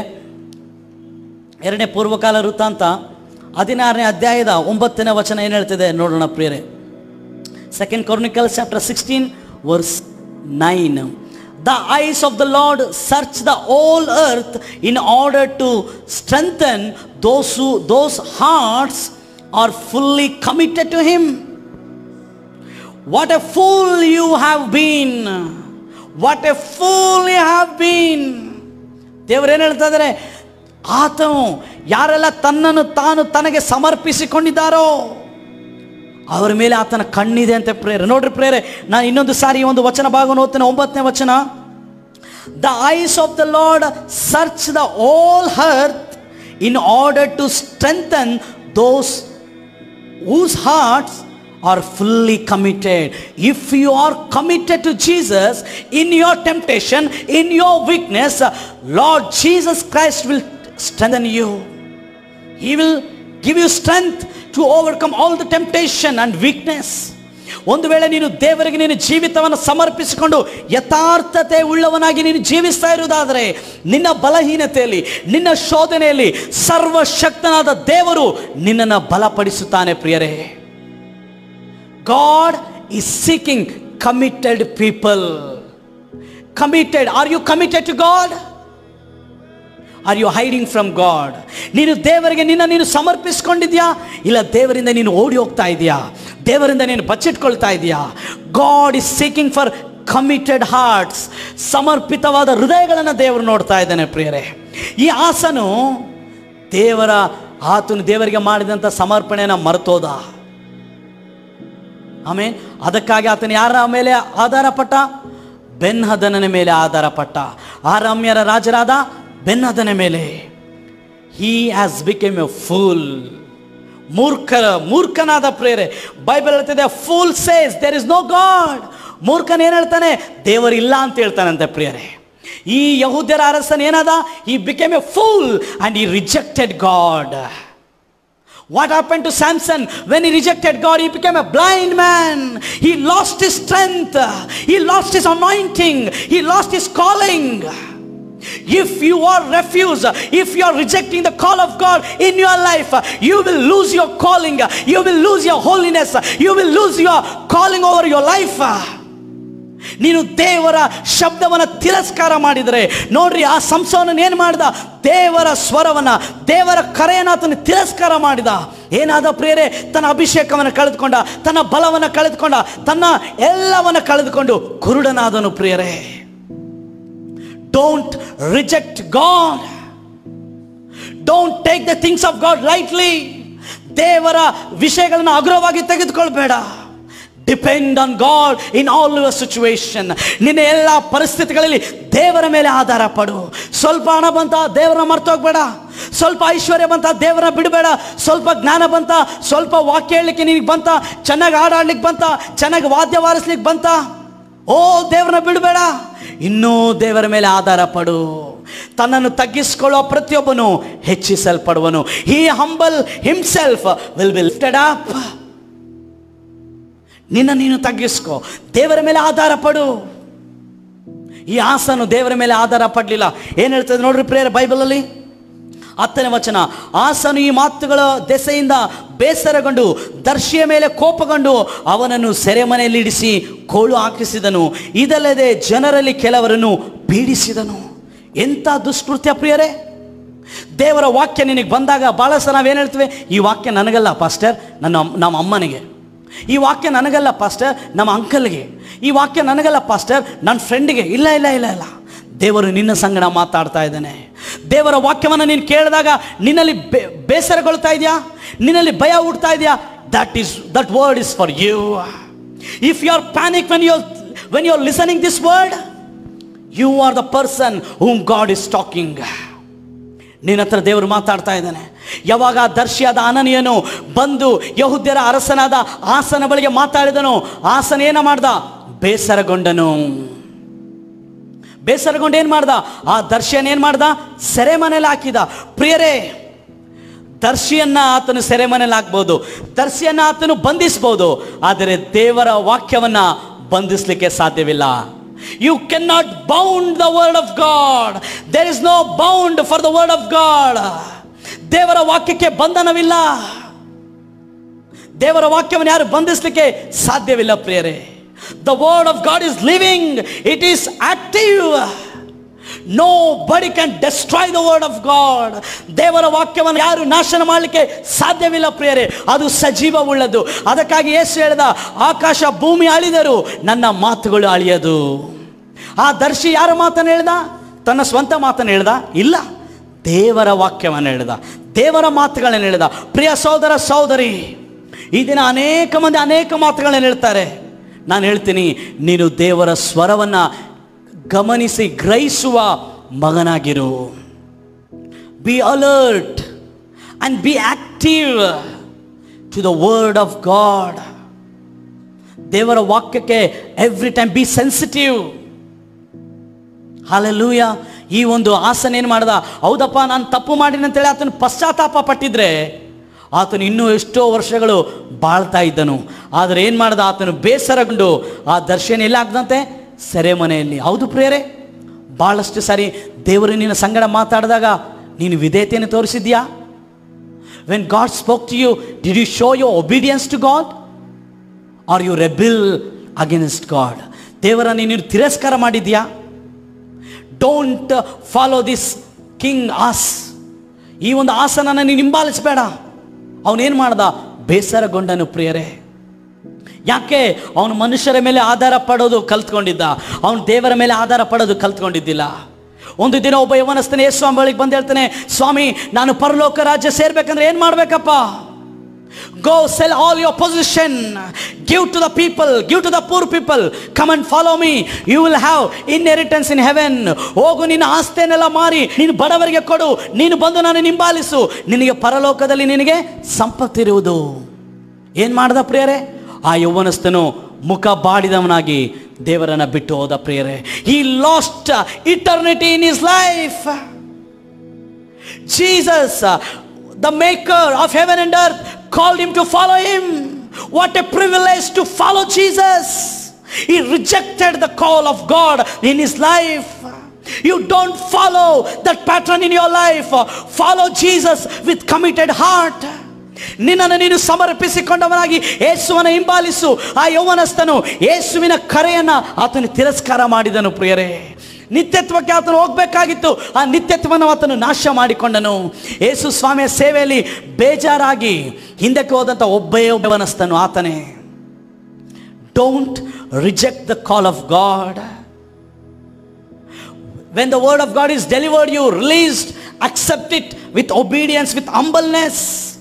ಎರಡನೇ ಪೂರ್ವಕಾಲ ವೃತ್ತಾಂತ ಹದಿನಾರನೇ ಅಧ್ಯಾಯದ ಒಂಬತ್ತನೇ ವಚನ ಏನು ಹೇಳ್ತಿದೆ ನೋಡೋಣ ಪ್ರಿಯರೇ second Chronicles chapter 16 verse 9 the eyes of the lord search the whole earth in order to strengthen those who those hearts are fully committed to him what a fool you have been what a fool you have been ದೇವರು ಏನು ಹೇಳ್ತಾ ಇದ್ದಾರೆ ಆತನು ಯಾರೆಲ್ಲ ತನ್ನನ್ನು ತಾನು ತನಗೆ ಸಮರ್ಪಿಸಿಕೊಂಡಿದ್ದಾರೋ ಅವರ ಮೇಲೆ ಆತನ ಕಣ್ಣಿದೆ ಅಂತ ಪ್ರೇರೆ ನೋಡ್ರಿ ಪ್ರೇರೆ ನಾನು ಇನ್ನೊಂದು ಸಾರಿ ಈ ಒಂದು ವಚನ ಭಾಗವನ್ನು ಓದ್ತೇನೆ ಒಂಬತ್ತನೇ ವಚನ the eyes of the Lord search the whole earth in order to strengthen those whose hearts are fully committed. If you are committed to Jesus in your temptation, in your weakness, Lord Jesus Christ will strengthen you. He will give you strength to overcome all the temptation and weakness. ಒಂದು ವೇಳೆ ನೀನು ದೇವರಿಗೆ ನೀನು ಜೀವಿತವನ್ನು ಸಮರ್ಪಿಸಿಕೊಂಡು ಯಥಾರ್ಥತೆ ಉಳ್ಳವನಾಗಿ ನೀನು ಜೀವಿಸ್ತಾ ಇರುವುದಾದರೆ ನಿನ್ನ ಬಲಹೀನತೆಯಲ್ಲಿ ನಿನ್ನ ಶೋಧನೆಯಲ್ಲಿ ಸರ್ವಶಕ್ತನಾದ ದೇವರು ನಿನ್ನನ್ನು ಬಲಪಡಿಸುತ್ತಾನೆ ಪ್ರಿಯರೇ God is seeking committed people committed are you committed to God are you hiding from God ನೀನು ದೇವರಿಗೆ ನಿನ್ನ ನೀನು ಸಮರ್ಪಿಸ್ಕೊಂಡಿದ್ಯಾ ಇಲ್ಲ ದೇವರಿಂದ ನೀನು ಓಡಿ ಹೋಗ್ತಾ ಇದೆಯಾ ದೇವರಿಂದ ನೀನು ಬಚ್ಚಿಟ್ಕೊಳ್ತಾ ಇದೆಯಾ God is seeking for committed hearts ಸಮರ್ಪಿತವಾದ ಹೃದಯಗಳನ್ನು ದೇವರು ನೋಡ್ತಾ ಇದ್ದಾನೆ ಪ್ರಿಯರೇ ಈ ಆಸನು ದೇವರ ಆತನು ದೇವರಿಗೆ ಮಾಡಿದಂಥ ಸಮರ್ಪಣೆನ ಮರ್ತೋದ ಆಮೇಲೆ ಅದಕ್ಕಾಗಿ ಆತನು ಯಾರ ಮೇಲೆ ಆಧಾರ ಪಟ್ಟ ಬೆನ್ಹದನನ ಮೇಲೆ ಆಧಾರ ಪಟ್ಟ ಆರಾಮ್ಯರ ರಾಜರಾದ ಬೆನ್ಹದನ ಮೇಲೆ he has become a fool ಮೂರ್ಖ ಮೂರ್ಖನಾದ ಪ್ರೇರೆ ಬೈಬಲ್ ಹೇಳ್ತಿದೆ fool says there is no God ಮೂರ್ಖನ ಏನು ಹೇಳ್ತಾನೆ ದೇವರು ಇಲ್ಲ ಅಂತ ಹೇಳ್ತಾನಂತೆ ಪ್ರಿಯರೇ ಈ ಯಹೂದ್ಯರ ಅರಸನ್ ಏನದ he became a fool and he rejected God What happened to Samson when he rejected God? He became a blind man. He lost his strength. He lost his anointing. He lost his calling. If you are refuse, if you are rejecting the call of God in your life, you will lose your calling. You will lose your holiness. You will lose your calling over your life. ನೀನು ದೇವರ ಶಬ್ದವನ್ನು ತಿರಸ್ಕಾರ ಮಾಡಿದರೆ ನೋಡ್ರಿ ಆ ಸಂಸವನ ಏನು ಮಾಡಿದ ದೇವರ ಸ್ವರವನ್ನ ದೇವರ ಕರೆಯನ್ನು ಆತನ ತಿರಸ್ಕಾರ ಮಾಡಿದ ಏನಾದ ಪ್ರೇರೆ ತನ್ನ ಅಭಿಷೇಕವನ್ನು ಕಳೆದುಕೊಂಡ ತನ್ನ ಬಲವನ್ನು ಕಳೆದುಕೊಂಡ ತನ್ನ ಎಲ್ಲವನ್ನ ಕಳೆದುಕೊಂಡು ಕುರುಡನಾದನು ಪ್ರಿಯರೇ don't reject God don't take the things of God lightly ದೇವರ ವಿಷಯಗಳನ್ನು ಅಗ್ರವಾಗಿ ತೆಗೆದುಕೊಳ್ಬೇಡ depend on God in all your situation ನಿನ್ನ ಎಲ್ಲ ಪರಿಸ್ಥಿತಿಗಳಲ್ಲಿ ದೇವರ ಮೇಲೆ ಆಧಾರ ಪಡು ಸ್ವಲ್ಪ ಹಣ ಬಂತ ದೇವರನ್ನ ಮರ್ತೋಗ್ಬೇಡ ಸ್ವಲ್ಪ ಐಶ್ವರ್ಯ ಬಂತ ದೇವರ ಬಿಡಬೇಡ ಸ್ವಲ್ಪ ಜ್ಞಾನ ಬಂತ ಸ್ವಲ್ಪ ವಾಕ್ಯ ಹೇಳಲಿಕ್ಕೆ ನಿನಗೆ ಬಂತ ಚೆನ್ನಾಗಿ ಹಾಡಾಡ್ಲಿಕ್ಕೆ ಬಂತ ಚೆನ್ನಾಗಿ ವಾದ್ಯ ವಾರಿಸ್ಲಿಕ್ಕೆ ಬಂತ ಓ ದೇವರನ್ನ ಬಿಡಬೇಡ ಇನ್ನೂ ದೇವರ ಮೇಲೆ ಆಧಾರ ಪಡು ತನ್ನನ್ನು ತಗ್ಗಿಸಿಕೊಳ್ಳುವ ಪ್ರತಿಯೊಬ್ಬನು ಹೆಚ್ಚಿಸಲ್ಪಡುವನು he humble himself will be lifted up ನಿನ್ನ ನೀನು ತಗ್ಗಿಸ್ಕೋ ದೇವರ ಮೇಲೆ ಆಧಾರ ಪಡು ಈ ಆಸನು ದೇವರ ಮೇಲೆ ಆಧಾರ ಪಡಲಿಲ್ಲ ಏನು ಹೇಳ್ತದೆ ನೋಡ್ರಿ ಪ್ರೇರ ಬೈಬಲಲ್ಲಿ ಹತ್ತನೇ ವಚನ ಆಸನು ಈ ಮಾತುಗಳ ದೆಸೆಯಿಂದ ಬೇಸರಗೊಂಡು ದರ್ಶಿಯ ಮೇಲೆ ಕೋಪಗೊಂಡು ಅವನನ್ನು ಸೆರೆಮನೆಯಲ್ಲಿ ಇಡಿಸಿ ಕೋಳು ಹಾಕಿಸಿದನು ಇದಲ್ಲದೆ ಜನರಲ್ಲಿ ಕೆಲವರನ್ನು ಪೀಡಿಸಿದನು ಎಂಥ ದುಷ್ಕೃತ್ಯ ಪ್ರಿಯರೇ ದೇವರ ವಾಕ್ಯ ನಿನಗೆ ಬಂದಾಗ ಭಾಳ ಸಲ ನಾವೇನು ಹೇಳ್ತೀವಿ ಈ ವಾಕ್ಯ ನನಗಲ್ಲ ಪಾಸ್ಟರ್ ನನ್ನ ಅಮ್- ನಮ್ಮ ಅಮ್ಮನಿಗೆ ಈ ವಾಕ್ಯ ನನಗಲ್ಲ ಪಾಸ್ಟರ್ ನಮ್ಮ ಅಂಕಲ್ಗೆ ಈ ವಾಕ್ಯ ನನಗಲ್ಲ ಪಾಸ್ಟರ್ ನನ್ನ ಫ್ರೆಂಡಿಗೆ ಇಲ್ಲ ಇಲ್ಲ ಇಲ್ಲ ಇಲ್ಲ ದೇವರು ನಿನ್ನ ಸಂಗಡ ಮಾತಾಡ್ತಾ ಇದ್ದಾನೆ ದೇವರ ವಾಕ್ಯವನ್ನು ನೀನು ಕೇಳಿದಾಗ ನಿನ್ನಲ್ಲಿ ಬೇ- ಬೇಸರಗೊಳ್ತಾ ಇದೆಯಾ ನಿನ್ನಲ್ಲಿ ಭಯ ಹುಡ್ತಾ ಇದೆಯಾ that is that word is for you if you are panic when you when you are listening this word you are the person whom God is talking ನಿನ್ನ ಹತ್ರ ದೇವರು ಮಾತಾಡ್ತಾ ಇದ್ದಾನೆ ಯಾವಾಗ ಆ ದರ್ಶಿಯಾದ ಅನನಿಯನು ಬಂದು ಯಹುದ್ಯರ ಅರಸನಾದ ಆಸನ ಬಳಿಗೆ ಮಾತಾಡಿದನು ಆಸನ ಏನ ಮಾಡ್ದ ಬೇಸರಗೊಂಡನು ಬೇಸರಗೊಂಡು ಏನು ಮಾಡ್ದ ಆ ದರ್ಶಿಯನ್ ಏನು ಮಾಡ್ದ ಸೆರೆಮನೆಯಲ್ಲಿ ಹಾಕಿದ ಪ್ರಿಯರೇ ದರ್ಶಿಯನ್ನ ಆತನು ಸೆರೆಮನೆಯಲ್ಲಿ ಹಾಕ್ಬೋದು ದರ್ಶಿಯನ್ನ ಆತನು ಬಂಧಿಸ್ಬೋದು ಆದರೆ ದೇವರ ವಾಕ್ಯವನ್ನ ಬಂಧಿಸಲಿಕ್ಕೆ ಸಾಧ್ಯವಿಲ್ಲ you can not bound the word of God there is no bound for the word of God ದೇವರ ವಾಕ್ಯಕ್ಕೆ ಬಂಧನವಿಲ್ಲ ದೇವರ ವಾಕ್ಯವನ್ನು ಯಾರು ಬಂಧಿಸಲಿಕ್ಕೆ ಸಾಧ್ಯವಿಲ್ಲ ಪ್ರಿಯರೇ the word of God is living it is active nobody can destroy the word of God ದೇವರ ವಾಕ್ಯವನ್ನು ಯಾರು ನಾಶನ ಮಾಡಲಿಕ್ಕೆ ಸಾಧ್ಯವಿಲ್ಲ ಪ್ರಿಯರೇ ಅದು ಸಜೀವ ಉಳ್ಳದು ಅದಕ್ಕಾಗಿ ಯೇಸು ಹೇಳಿದ ಆಕಾಶ ಭೂಮಿ ಅಳಿದರು ನನ್ನ ಮಾತುಗಳು ಅಳಿಯದು ಆ ದರ್ಶಿ ಯಾರ ಮಾತನ್ನು ಹೇಳ್ದ ತನ್ನ ಸ್ವಂತ ಮಾತನ್ನು ಹೇಳ್ದ ಇಲ್ಲ ದೇವರ ವಾಕ್ಯವನ್ನು ಹೇಳ್ದ ದೇವರ ಮಾತುಗಳನ್ನು ಹೇಳ್ದ ಪ್ರಿಯ ಸಹೋದರ ಸಹೋದರಿ ಈ ದಿನ ಅನೇಕ ಮಂದಿ ಅನೇಕ ಮಾತುಗಳನ್ನು ಹೇಳ್ತಾರೆ ನಾನು ಹೇಳ್ತೀನಿ ನೀನು ದೇವರ ಸ್ವರವನ್ನು ಗಮನಿಸಿ ಗ್ರಹಿಸುವ ಮಗನಾಗಿರು be alert and be active to the word of God ದೇವರ ವಾಕ್ಯಕ್ಕೆ every time be sensitive hallelujah ಈ ಒಂದು ಆಸನ ಏನು ಮಾಡ್ದ ಹೌದಪ್ಪ ನಾನು ತಪ್ಪು ಮಾಡಿನ ಅಂತೇಳಿ ಆತನು ಪಶ್ಚಾತ್ತಾಪ ಪಟ್ಟಿದ್ರೆ ಆತನು ಇನ್ನೂ ಎಷ್ಟೋ ವರ್ಷಗಳು ಬಾಳ್ತಾ ಇದ್ದನು ಆದರೆ ಏನು ಮಾಡ್ದ ಆತನು ಬೇಸರಗೊಂಡು ಆ ದರ್ಶನ ಎಲ್ಲ ಆಗ್ದಂತೆ ಸೆರೆಮನೆಯಲ್ಲಿ ಹೌದು ಪ್ರಿಯರೇ ಭಾಳಷ್ಟು ಸಾರಿ ದೇವರು ನಿನ್ನ ಸಂಗಡ ಮಾತಾಡಿದಾಗ ನೀನು ವಿಧೇಯತೆಯನ್ನು ತೋರಿಸಿದ್ಯಾ when God spoke to you did you show your obedience to God are you rebel against God ದೇವರ ನೀನು ತಿರಸ್ಕಾರ ಮಾಡಿದ್ಯಾ don't follow this king Asa ಈ ಒಂದು ಆಸನನ ನೀನು ಹಿಂಬಾಲಿಸಬೇಡ ಅವನೇನು ಮಾಡ್ದ ಬೇಸರಗೊಂಡನು ಪ್ರಿಯರೇ ಯಾಕೆ ಅವನು ಮನುಷ್ಯರ ಮೇಲೆ ಆಧಾರ ಪಡೋದು ಕಲ್ತ್ಕೊಂಡಿದ್ದ ಅವನು ದೇವರ ಮೇಲೆ ಆಧಾರ ಪಡೋದು ಕಲ್ತ್ಕೊಂಡಿದ್ದಿಲ್ಲ ಒಂದು ದಿನ ಒಬ್ಬ ಯವನಸ್ಥನ ಯೇಸು ಸ್ವಾಮಿ ಬಳಿಗೆ ಬಂದು ಹೇಳ್ತಾನೆ ಸ್ವಾಮಿ ನಾನು ಪರಲೋಕ ರಾಜ್ಯ ಸೇರ್ಬೇಕಂದ್ರೆ ಏನು ಮಾಡಬೇಕಪ್ಪ go sell all your position give to the people give to the poor people come and follow me you will have inheritance in heaven ಹೋಗು ನಿನ್ನ ಆಸ್ತಿಯನ್ನೆಲ್ಲ ಮಾರಿ ನೀನು ಬಡವರಿಗೆ ಕೊಡು ನೀನು ಬಂದು ನಾನು ಹಿಂಬಾಲಿಸು ನಿನಗೆ ಪರಲೋಕದಲ್ಲಿ ನಿನಗೆ ಸಂಪತ್ತಿರುವುದು ಏನು ಮಾಡ್ದ ಪ್ರಿಯರೇ ಆ ಯೌವನಸ್ಥನು ಮುಖ ಬಾಡಿದವನಾಗಿ ದೇವರನ್ನ ಬಿಟ್ಟು ಹೋದ ಪ್ರಿಯರೇ he lost eternity in his life Jesus, uh, the maker of heaven and earth, called him to follow him. What a privilege to follow Jesus. He rejected the call of God in his life. You don't follow that pattern in your life. Follow Jesus with committed heart. ನಿನ್ನನ್ನು ನೀನು ಸಮರ್ಪಿಸಿಕೊಂಡವನಾಗಿ ಯೇಸುವನ ಹಿಂಬಾಲಿಸು ಆ ಯೌವನಸ್ಥನು ಯೇಸುವಿನ ಕರೆಯನ್ನ ಆತನು ತಿರಸ್ಕಾರ ಮಾಡಿದನು ಪ್ರಿಯರೇ ನಿತ್ಯತ್ವಕ್ಕೆ ಆತನು ಹೋಗ್ಬೇಕಾಗಿತ್ತು ಆ ನಿತ್ಯತ್ವವನ್ನು ಆತನು ನಾಶ ಮಾಡಿಕೊಂಡನು ಯೇಸು ಸ್ವಾಮಿಯ ಸೇವೆಯಲ್ಲಿ ಬೇಜಾರಾಗಿ ಹಿಂದಕ್ಕೆ ಹೋದಂಥ ಒಬ್ಬೇ ಒಬ್ಬವನಸ್ತನು ಆತನೇ don't reject the call of God when the word of God is delivered you released accept it with obedience with humbleness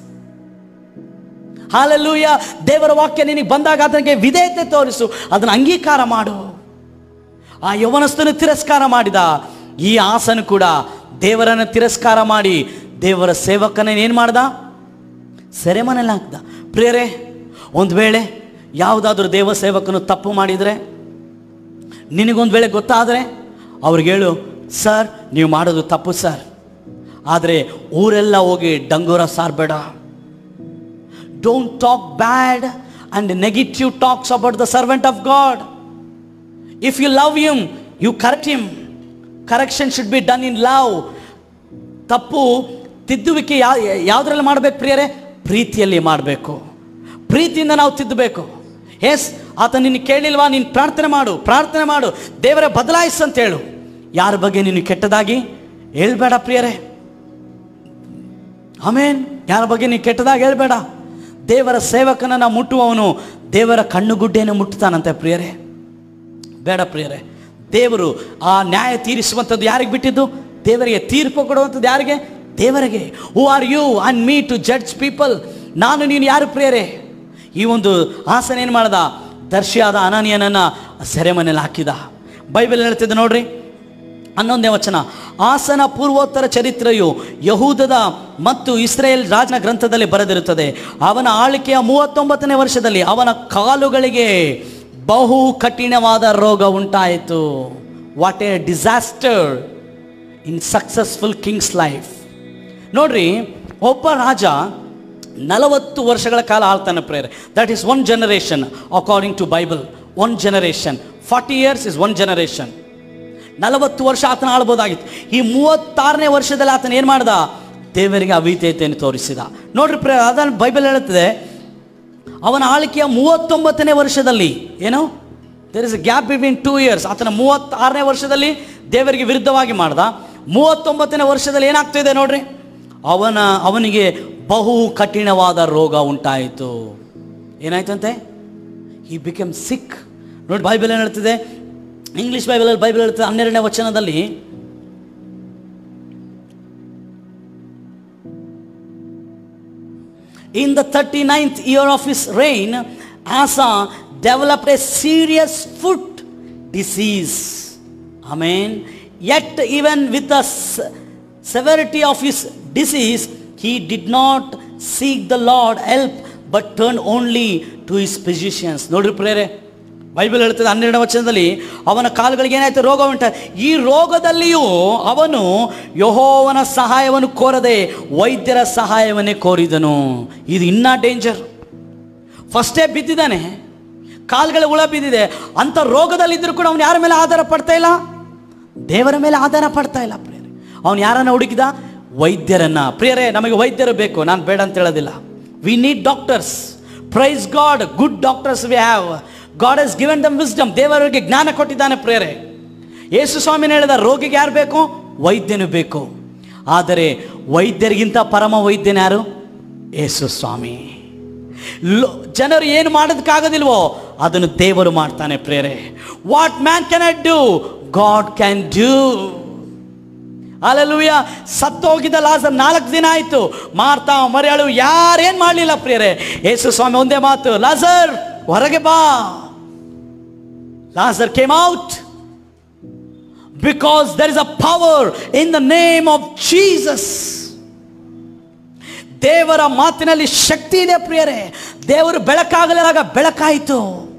hallelujah ದೇವರ ವಾಕ್ಯ ನಿನಗೆ ಬಂದಾಗ ಅದಕ್ಕೆ ವಿಧೇಯತೆ ತೋರಿಸು ಅದನ್ನು ಅಂಗೀಕಾರ ಮಾಡು ಆ ಯೌವನಸ್ಥನು ತಿರಸ್ಕಾರ ಮಾಡಿದ ಈ ಆಸನು ಕೂಡ ದೇವರನ್ನು ತಿರಸ್ಕಾರ ಮಾಡಿ ದೇವರ ಸೇವಕನ ಏನು ಮಾಡ್ದ ಸೆರೆಮನೆಯಲ್ಲಿ ಹಾಕ್ದ ಪ್ರಿಯರೇ ಒಂದು ವೇಳೆ ಯಾವುದಾದ್ರೂ ದೇವ ಸೇವಕನು ತಪ್ಪು ಮಾಡಿದರೆ ನಿನಗೊಂದು ವೇಳೆ ಗೊತ್ತಾದರೆ ಅವ್ರಿಗೆ ಹೇಳು ಸರ್ ನೀವು ಮಾಡೋದು ತಪ್ಪು ಸರ್ ಆದರೆ ಊರೆಲ್ಲ ಹೋಗಿ ಡಂಗೂರ ಸಾರಬೇಡ don't talk bad and negative talks about the servant of God if you love him you correct him correction should be done in love ತಪ್ಪು ತಿದ್ದುವಿಕೆ ಯಾವ ಯಾವುದ್ರಲ್ಲಿ ಮಾಡಬೇಕು ಪ್ರಿಯರೇ ಪ್ರೀತಿಯಲ್ಲಿ ಮಾಡಬೇಕು ಪ್ರೀತಿಯಿಂದ ನಾವು ತಿದ್ದಬೇಕು ಎಸ್ ಆತ ನಿನ್ನ ಕೇಳಿಲ್ವಾ ನೀನು ಪ್ರಾರ್ಥನೆ ಮಾಡು ಪ್ರಾರ್ಥನೆ ಮಾಡು ದೇವರೇ ಬದಲಾಯಿಸು ಅಂತ ಹೇಳು ಯಾರ ಬಗ್ಗೆ ನೀನು ಕೆಟ್ಟದಾಗಿ ಹೇಳ್ಬೇಡ ಪ್ರಿಯರೇ ಆಮೇನ್ ಯಾರ ಬಗ್ಗೆ ನೀನು ಕೆಟ್ಟದಾಗಿ ಹೇಳ್ಬೇಡ ದೇವರ ಸೇವಕನನ್ನು ಮುಟ್ಟುವವನು ದೇವರ ಕಣ್ಣುಗುಡ್ಡೆಯನ್ನು ಮುಟ್ಟುತ್ತಾನಂತೆ ಪ್ರಿಯರೇ ಬೇಡ ಪ್ರಿಯರೇ ದೇವರು ಆ ನ್ಯಾಯ ತೀರಿಸುವಂಥದ್ದು ಯಾರಿಗೆ ಬಿಟ್ಟಿದ್ದು ದೇವರಿಗೆ ತೀರ್ಪು ಕೊಡುವಂಥದ್ದು ಯಾರಿಗೆ ದೇವರಿಗೆ who are you and me to judge people ನಾನು ನೀನು ಯಾರು ಪ್ರಿಯರೇ ಈ ಒಂದು ಆಸನ ಏನು ಮಾಡ್ದ ದರ್ಶಿಯಾದ ಅನಾನಿಯನನ್ನ ಸೆರೆಮನೆಯಲ್ಲಿ ಹಾಕಿದ ಬೈಬಲ್ ಹೇಳ್ತಿದ್ದೆ ನೋಡ್ರಿ ಹನ್ನೊಂದನೇ ವಚನ ಆಸನ ಪೂರ್ವೋತ್ತರ ಚರಿತ್ರೆಯು ಯಹೂದದ ಮತ್ತು ಇಸ್ರೇಲ್ ರಾಜನ ಗ್ರಂಥದಲ್ಲಿ ಬರೆದಿರುತ್ತದೆ ಅವನ ಆಳ್ವಿಕೆಯ ಮೂವತ್ತೊಂಬತ್ತನೇ ವರ್ಷದಲ್ಲಿ ಅವನ ಕಾಲುಗಳಿಗೆ ಬಹು ಕಠಿಣವಾದ ರೋಗ ಉಂಟಾಯಿತು what a disaster in successful kings life ನೋಡ್ರಿ ಒಬ್ಬ ರಾಜ ನಲವತ್ತು ವರ್ಷಗಳ ಕಾಲ ಆಳ್ತಾನೆ ಪ್ರೇಯರ್ that is one generation according to Bible one generation forty years is one generation ನಲವತ್ತು ವರ್ಷ ಆತನ ಆಳ್ಬೋದಾಗಿತ್ತು ಈ ಮೂವತ್ತಾರನೇ ವರ್ಷದಲ್ಲಿ ಆತನ ಏನು ಮಾಡ್ದ ದೇವರಿಗೆ ಅವಿಧೇಯತೆಯನ್ನು ತೋರಿಸಿದ ನೋಡ್ರಿ ಪ್ರ ಅದನ್ನು ಬೈಬಲ್ ಹೇಳುತ್ತದೆ ಅವನ ಆಳ್ಕೆಯ ಮೂವತ್ತೊಂಬತ್ತನೇ ವರ್ಷದಲ್ಲಿ ಏನು there is a gap between two years ಆತನ ಮೂವತ್ತಾರನೇ ವರ್ಷದಲ್ಲಿ ದೇವರಿಗೆ ವಿರುದ್ಧವಾಗಿ ಮಾಡ್ದ ಮೂವತ್ತೊಂಬತ್ತನೇ ವರ್ಷದಲ್ಲಿ ಏನಾಗ್ತಿದೆ ನೋಡ್ರಿ ಅವನ ಅವನಿಗೆ ಬಹು ಕಠಿಣವಾದ ರೋಗ ಉಂಟಾಯಿತು ಏನಾಯ್ತಂತೆ ಈ ಬಿಕಮ್ ಸಿಕ್ ನೋಡಿ ಬೈಬಲ್ ಏನು ಹೇಳ್ತಿದೆ ಇಂಗ್ಲಿಷ್ ಬೈಬಲಲ್ಲಿ ಬೈಬಲ್ ಹೇಳ್ತದೆ ಹನ್ನೆರಡನೇ ವಚನದಲ್ಲಿ In the 39th year of his reign, Asa developed a serious foot disease. Amen. Yet, even with the se- severity of his disease, he did not seek the Lord help, but turned only to his physicians. ನೋಡ್ರಿ ಪ್ರೇರೆ ಬೈಬಲ್ ಹೇಳ್ತದೆ ಹನ್ನೆರಡನೇ ವಚನದಲ್ಲಿ ಅವನ ಕಾಲುಗಳಿಗೆ ಏನಾಯ್ತು ರೋಗ ಉಂಟ ಈ ರೋಗದಲ್ಲಿಯೂ ಅವನು ಯಹೋವನ ಸಹಾಯವನ್ನು ಕೋರದೆ ವೈದ್ಯರ ಸಹಾಯವನ್ನೇ ಕೋರಿದನು ಇದು ಇನ್ನೂ ಡೇಂಜರ್ ಫಸ್ಟೇ ಬಿದ್ದಿದ್ದಾನೆ ಕಾಲುಗಳ ಹುಳ ಬಿದ್ದಿದೆ ಅಂಥ ರೋಗದಲ್ಲಿದ್ದರೂ ಕೂಡ ಅವನು ಯಾರ ಮೇಲೆ ಆಧಾರ ಪಡ್ತಾ ಇಲ್ಲ ದೇವರ ಮೇಲೆ ಆಧಾರ ಪಡ್ತಾ ಇಲ್ಲ ಪ್ರಿಯರೇ ಅವನು ಯಾರನ್ನ ಹುಡುಕಿದ ವೈದ್ಯರನ್ನ ಪ್ರಿಯರೇ ನಮಗೆ ವೈದ್ಯರು ಬೇಕು ನಾನು ಬೇಡ ಅಂತ ಹೇಳೋದಿಲ್ಲ we need doctors praise God good doctors we have God has given them wisdom ದೇವರಿಗೆ ಜ್ಞಾನ ಕೊಟ್ಟಿದ್ದಾನೆ ಪ್ರೇರೆ ಯೇಸು ಸ್ವಾಮಿನ ಹೇಳಿದ ರೋಗಿಗೆ ಯಾರು ಬೇಕು ವೈದ್ಯನು ಬೇಕು ಆದರೆ ವೈದ್ಯರಿಗಿಂತ ಪರಮ ವೈದ್ಯನ ಯಾರು ಯೇಸು ಸ್ವಾಮಿ ಲೋ ಜನರು ಏನು ಮಾಡೋದಕ್ಕಾಗೋದಿಲ್ವೋ ಅದನ್ನು ದೇವರು ಮಾಡ್ತಾನೆ ಪ್ರೇರೆ what man can I do God can do alleluia ಸತ್ತೋಗಿದ್ದ ಲಾಸರ್ ನಾಲ್ಕು ದಿನ ಆಯಿತು ಮಾರ್ತಾ ಮರಿಯಾಳು ಯಾರೇನು ಮಾಡಲಿಲ್ಲ ಪ್ರಿಯರೇ ಯೇಸು ಸ್ವಾಮಿ ಒಂದೇ ಮಾತು ಲಾಸರ್ ಹೊರಗೆ ಬಾ Lazarus came out because there is a power in the name of Jesus ದೇವರ ಮಾತಿನಲ್ಲಿ ಶಕ್ತಿ ಇದೆ ಪ್ರಿಯರೇ ದೇವರು ಬೆಳಕಾಗಲಾಗ ಬೆಳಕಾಯಿತು